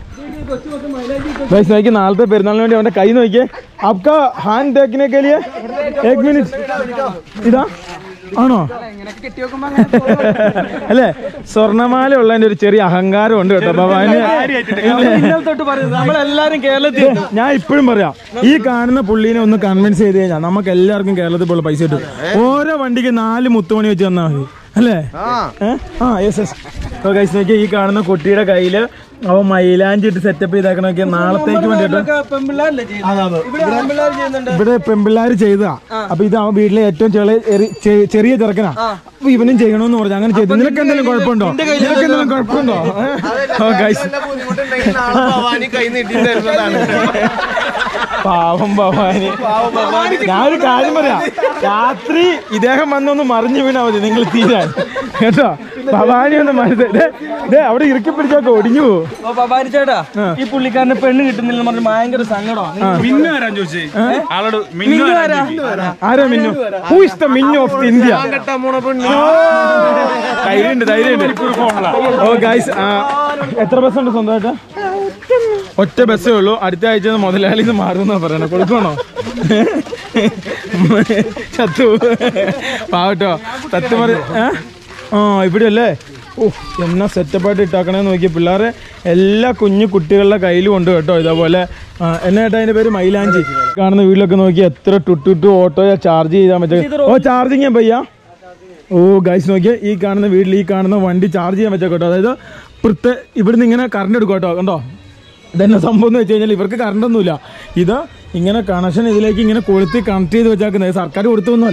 വൈസ് നോക്കി നാളത്തെ പെരുന്നാളിന് വേണ്ടി അവന്റെ കൈ നോക്കിയേ आपका ഹാൻഡ് देखने के लिए एक मिनट ഇതാ ആണോ അല്ലേ സ്വർണ്ണമാല ഉള്ളതിന്റെ ഒരു ചെറിയ അഹങ്കാരം ഉണ്ട് കേട്ടോ ഭവാന് ഇന്നലെ തൊട്ട് പറയുന്നത് നമ്മളെല്ലാരും കേരളത്തിൽ ഞാൻ ഇപ്പോഴും പറയാം ഈ കാണുന്ന പുള്ളീനെ ഒന്ന് കൺവിൻസ് ചെയ്ത് കഴിഞ്ഞാൽ നമുക്ക് എല്ലാവർക്കും കേരളത്തിൽ പോലെ പൈസ കിട്ടും ഓരോ വണ്ടിക്ക് നാല് മുത്തുമണി വെച്ച് തന്നാൽ മതി അല്ലേ ഏ? ആ യെസ് യെസ് ഗൈസ് നോക്കിയാൽ ഈ കാണുന്ന കുട്ടിയുടെ കയ്യില് അവൻ മൈലാഞ്ചി ഇട്ട് സെറ്റപ്പ് ചെയ്താക്കണ നോക്കിയാൽ നാളത്തേക്ക് വേണ്ടിയിട്ട് പെൺപിള്ളേരല്ലേ ചെയ്യുന്നത് ഇവിടെ ആൺപിള്ളേർ ചെയ്യുന്നുണ്ട് ഇവിടെ പെൺപിള്ളേർ ചെയ്തതാ അപ്പൊ ഇത് അവൻ വീട്ടിലെ ഏറ്റവും ചെറിയ ചെറി- ചെ- ചെറിയ ചെറുക്കനാ അപ്പൊ ഇവനും ചെയ്യണമെന്ന് പറഞ്ഞു അങ്ങനെ ചെയ്തു നിനക്ക് എന്തെങ്കിലും കുഴപ്പമുണ്ടോ നിനക്ക് എന്തെങ്കിലും കുഴപ്പമുണ്ടോ ഓ ഗൈസ് വല്ല ബുദ്ധിമുട്ടുണ്ടെങ്കിൽ നാളെ ഭവാനി കൈ നീട്ടി തരുന്നതാണ് പാവം ഭവാനി ഞാനൊരു കാര്യം പറയാം രാത്രി ഇദ്ദേഹം വന്നൊന്ന് മറിഞ്ഞു വീണാ മതി നിങ്ങൾ തീരാൻ കേട്ടോ ഭവാനി ഒന്ന് മനസ്സിലെ അവിടെ ഇറുക്കി പിടിച്ചൊക്കെ ഒടിഞ്ഞു പോകും ഓ പപാരി ചേട്ടാ ഈ പുള്ളിക്കാരന് പെണ്ണ് കിട്ടുന്നില്ലെന്ന് പറഞ്ഞ് ഭയങ്കര സങ്കടമാണ് മിന്നു വരാൻ ചോദിച്ചേ ആളോട് മിന്നു വരാൻ ചോദിക്ക്. ആരാ Minnu who is the Minnu of the India ധൈര്യമുണ്ട് ധൈര്യമുണ്ട് ഓ ഗൈസ് എത്ര ബസ് ഉണ്ട് സ്വന്തമായിട്ട് ഒറ്റ ബസ്സേ ഉള്ളൂ അടുത്ത ആഴ്ച മുതലാളി നിന്ന് മാറുന്ന പറയണ കൊടുക്കണോ ചത്തു പാവട്ടോ സത്യം പറ ഏ? ആ ഇവിടെ അല്ലേ ഓ എന്നാ സെറ്റപ്പായിട്ട് ഇട്ടാക്കണേന്ന് നോക്കിയ പിള്ളേരെ എല്ലാ കുഞ്ഞു കുട്ടികളുടെ കയ്യിലും ഉണ്ട് കേട്ടോ ഇതേപോലെ ആ, എന്നാ ഏട്ടാ അതിന്റെ പേര് മൈലാഞ്ചി കാണുന്ന വീട്ടിലൊക്കെ നോക്കി എത്ര ടുട്ടുട്ടു ഓട്ടോയാ ചാർജ് ചെയ്താൽ പറ്റും ഓ ചാർജിങ് ചെയ്യാൻ പയ്യ ഓ ഗൈസ് നോക്കിയേ ഈ കാണുന്ന വീട്ടിൽ ഈ കാണുന്ന വണ്ടി ചാർജ് ചെയ്യാൻ പറ്റാ കേട്ടോ അതായത് പ്രത്യേക ഇവിടുന്ന് ഇങ്ങനെ കറണ്ട് എടുക്കും കേട്ടോ കണ്ടോ ഇതെന്നെ സംഭവം എന്ന് വെച്ച് കഴിഞ്ഞാൽ ഇവർക്ക് കറണ്ട് ഒന്നുമില്ല ഇത് ഇങ്ങനെ കണക്ഷൻ ഇതിലേക്ക് ഇങ്ങനെ കൊളുത്തി കണക്ട് ചെയ്ത് വെച്ചാക്കുന്നത് സർക്കാർ കൊടുത്തൊന്നുമല്ല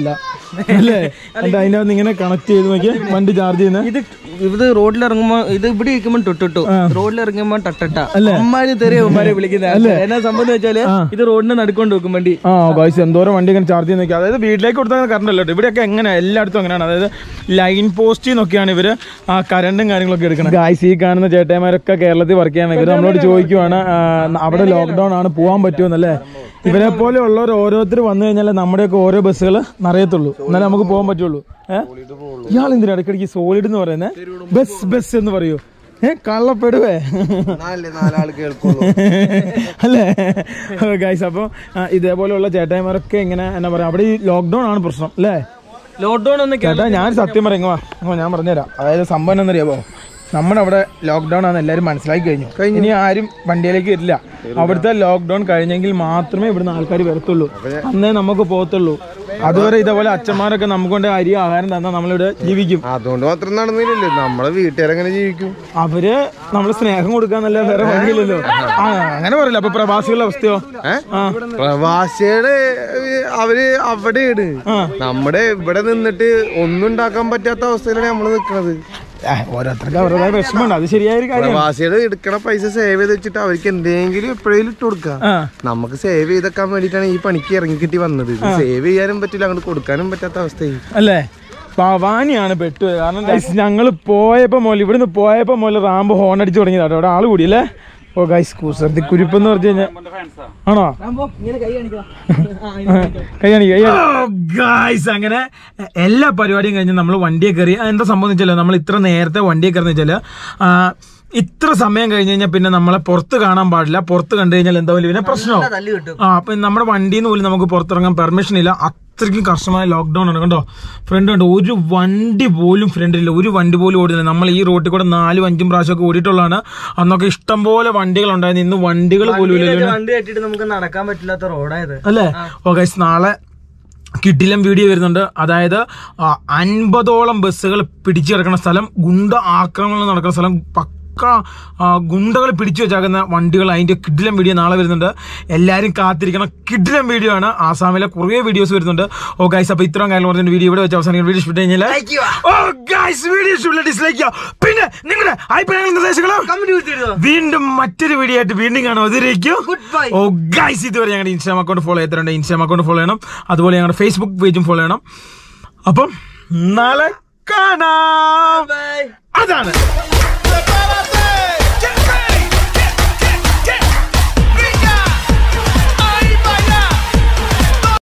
അല്ലേ എന്നിട്ട് അതിന്റെ അകത്ത് ഇങ്ങനെ കണക്ട് ചെയ്ത് നോക്കി വണ്ടി ചാർജ് ചെയ്യുന്ന ഇത് ഇത് റോഡിൽ ഇറങ്ങുമ്പോ ഇത് ഇവിടെ ഇരിക്കുമ്പോ തൊട്ടിട്ടു റോഡിൽ ഇറങ്ങുമ്പോ തട്ടട്ട അല്ലേ? അമ്മാര് തെറിയ ഉമ്മാരെ വിളിക്കുന്നത് എന്നാ സംഭവം വെച്ചാല് ഇത് റോഡിന് നടുക്കൊണ്ട് വെക്കും വണ്ടി ആ ഗായ്സ് എന്തോരം വണ്ടി ഇങ്ങനെ ചാർജ് ചെയ്ത് നോക്കി അതായത് വീട്ടിലേക്ക് കൊടുത്താൽ കറണ്ട് അല്ലോ ഇവിടെയൊക്കെ എങ്ങനെ എല്ലായിടത്തും അങ്ങനെയാണ് അതായത് ലൈൻ പോസ്റ്റിൽ നിന്നൊക്കെയാണ് ഇവര് ആ കറണ്ടും കാര്യങ്ങളൊക്കെ എടുക്കുന്നത് ഗായ്സ് ഈ കാണുന്ന ചേട്ടന്മാരൊക്കെ കേരളത്തിൽ വർക്ക് ചെയ്യണം ഇവർ നമ്മളോട് ചോദിക്കുവാണ് ആ, അവിടെ ലോക്ക്ഡൌൺ ആണ് പോകാൻ പറ്റുമെന്നല്ലേ ഇവരെ പോലെ ഉള്ളവർ ഓരോരുത്തർ വന്നു കഴിഞ്ഞാൽ നമ്മുടെയൊക്കെ ഓരോ ബസ്സുകൾ നിറയത്തുള്ളൂ എന്നാലേ നമുക്ക് പോകാൻ പറ്റുള്ളൂ ഏഹ് ഇയാൾ എന്തിനാ ഇടയ്ക്കിടയ്ക്ക് സോളിഡ് എന്ന് പറയുന്നത് ബസ് ബസ് എന്ന് പറയൂ ഏ കള്ളപ്പെടുവേ നാലാൾ കേൾക്കുള്ളൂ അല്ലേ ഗൈസ് അപ്പോൾ ഇതേപോലെയുള്ള ചേട്ടായിമാരൊക്കെ ഇങ്ങനെ എന്നാ പറയാ അവിടെ ഈ ലോക്ക്ഡൌൺ ആണ് പ്രശ്നം അല്ലേ ലോക്ക്ഡൌൺ ഒന്ന് ചേട്ടാ ഞാൻ സത്യം പറയാം ഇങ്ങ് വാ. ഇങ്ങ് വാ, ഞാൻ പറഞ്ഞുതരാം അതായത് സംഭവം എന്നറിയാമോ നമ്മുടെ അവിടെ ലോക്ക്ഡൌൺ ആണ് എല്ലാവരും മനസ്സിലാക്കി കഴിഞ്ഞു ഇനി ആരും വണ്ടിയിലേക്ക് വരില്ല അവിടുത്തെ ലോക്ക്ഡൌൺ കഴിഞ്ഞെങ്കിൽ മാത്രമേ ഇവിടുന്ന് ആൾക്കാർ വരത്തുള്ളൂ അന്നേ നമുക്ക് പോകത്തുള്ളൂ അതുവരെ ഇതേപോലെ അച്ഛന്മാരൊക്കെ നമുക്ക് കൊണ്ട് അരി ആഹാരം തന്നാൽ നമ്മളിവിടെ ജീവിക്കും അതുകൊണ്ട് മാത്രം നടന്നില്ലല്ലോ നമ്മളെ വീട്ടുകാരെങ്ങനെ ജീവിക്കും അവര് നമ്മള് സ്നേഹം കൊടുക്കാന്നല്ല വേറെ വഴിയില്ലല്ലോ ആ അങ്ങനെ പറയില്ല അപ്പൊ പ്രവാസികളുടെ അവസ്ഥയോ ആ പ്രവാസിയുടെ ഏഹ്, അവര് അവിടെയാണ് നമ്മുടെ ഇവിടെ നിന്നിട്ട് ഒന്നും ഉണ്ടാക്കാൻ പറ്റാത്ത അവസ്ഥയിലാണ് നമ്മള് നിൽക്കുന്നത് ആ, ഓരോരുത്തർക്ക് അവരുടേതായ വിഷമമുണ്ട് അത് ശരിയായ ഒരു കാര്യം പ്രവാസിയുടെ എടുക്കണ പൈസ സേവ് ചെയ്ത് വെച്ചിട്ട് അവർക്ക് എന്തെങ്കിലും എപ്പോഴേലും ഇട്ട് കൊടുക്കാം ആ നമുക്ക് സേവ് ചെയ്തെക്കാൻ വേണ്ടിയിട്ടാണ് ഈ പണിക്ക് ഇറങ്ങി കിട്ടി വന്നത് സേവ് ചെയ്യാനും പറ്റില്ല അങ്ങോട്ട് കൊടുക്കാനും പറ്റാത്ത അവസ്ഥയായി അല്ലേ ഭവാനിയാണ് പെട്ടു കാരണം ഗൈസ് ഞങ്ങൾ പോയപ്പോ മുതൽ ഇവിടുന്ന് പോയപ്പോ മുതൽ റാമ്പ് ഹോൺ അടിച്ചു തുടങ്ങിയതാട്ടോ അവിടെ ആള് കൂടി അല്ലേ ഓ ഗൈസ് കുസൃതി കുരിപ്പെന്ന് പറഞ്ഞു കഴിഞ്ഞാൽ ആണോ കൈ ഗായ്സ് അങ്ങനെ എല്ലാ പരിപാടിയും കഴിഞ്ഞ് നമ്മൾ വണ്ടിയെ കയറി ആ, എന്താ സംഭവം വെച്ചാൽ നമ്മൾ ഇത്ര നേരത്തെ വണ്ടിയെ കയറി വെച്ചാൽ ഇത്ര സമയം കഴിഞ്ഞ് കഴിഞ്ഞാൽ പിന്നെ നമ്മളെ പുറത്ത് കാണാൻ പാടില്ല പുറത്ത് കണ്ടു കഴിഞ്ഞാൽ എന്താ വലിയ പിന്നെ പ്രശ്നമാവും ആ അപ്പൊ നമ്മുടെ വണ്ടിയിൽ നിന്ന് പോലും നമുക്ക് പുറത്തിറങ്ങാൻ പെർമിഷൻ ഇല്ല അത്രയ്ക്കും കർശനമായ ലോക്ക്ഡൌൺ ആണ് കണ്ടോ ഫ്രണ്ട് കണ്ടോ ഒരു വണ്ടി പോലും ഫ്രണ്ടിലില്ല ഒരു വണ്ടി പോലും ഓടുന്നില്ല നമ്മൾ ഈ റോട്ടിൽ കൂടെ നാലും അഞ്ചും പ്രാവശ്യമൊക്കെ ഓടിയിട്ടുള്ളതാണ് അന്നൊക്കെ ഇഷ്ടം പോലെ വണ്ടികൾ ഉണ്ടായിരുന്നു ഇന്ന് വണ്ടികൾ പോലും ഇല്ല വണ്ടി കെട്ടിട്ട് നമുക്ക് നടക്കാൻ പറ്റില്ലാത്ത റോഡായത് അല്ലേ ഓ ഗൈസ് നാളെ കിഡിലം വീഡിയോ വരുന്നുണ്ട് അതായത് ആ, അൻപതോളം ബസ്സുകൾ പിടിച്ചു കിടക്കുന്ന സ്ഥലം ഗുണ്ട ആക്രമണങ്ങൾ നടക്കുന്ന സ്ഥലം പക്ക ഗുണ്ടകൾ പിടിച്ചു വെച്ചാക്കുന്ന വണ്ടികൾ അതിന്റെ കിഡിലം വീഡിയോ നാളെ വരുന്നുണ്ട് എല്ലാവരും കാത്തിരിക്കണം കിഡിലം വീഡിയോ ആണ് ആസാമിലെ കുറേ വീഡിയോസ് വരുന്നുണ്ട് ഓ ഗൈസ് അപ്പൊ ഇത്രയും കാര്യം പറഞ്ഞ വീഡിയോ ഇവിടെ വെച്ച് അവസാനിക്കുന്ന വീഡിയോ ഇഷ്ടപ്പെട്ടു കഴിഞ്ഞാൽ ഓ ഗൈസ് വീഡിയോ ഇഷ്ടപ്പെട്ട ഡിസ്ലൈക്ക് ചെയ്യുക പിന്നെ നിങ്ങളുടെ അഭിപ്രായങ്ങളും നിർദ്ദേശങ്ങളും വീണ്ടും മറ്റൊരു വീഡിയോ ആയിട്ട് വീണ്ടും കാണാം അതിലേക്കും ഓ ഗൈസ് ഇതുവരെ ഞങ്ങളുടെ ഇൻസ്റ്റാഗ്രാം അക്കൗണ്ട് ഫോളോ ചെയ്തിട്ടുണ്ട് ഇൻസ്റ്റാഗ്രാം അക്കൗണ്ട് ഫോളോ ചെയ്യണം അതുപോലെ ഞങ്ങളുടെ ഫേസ്ബുക്ക് പേജും ഫോളോ ചെയ്യണം അപ്പം നാളെ കാണാം അതാണ് Prepárate.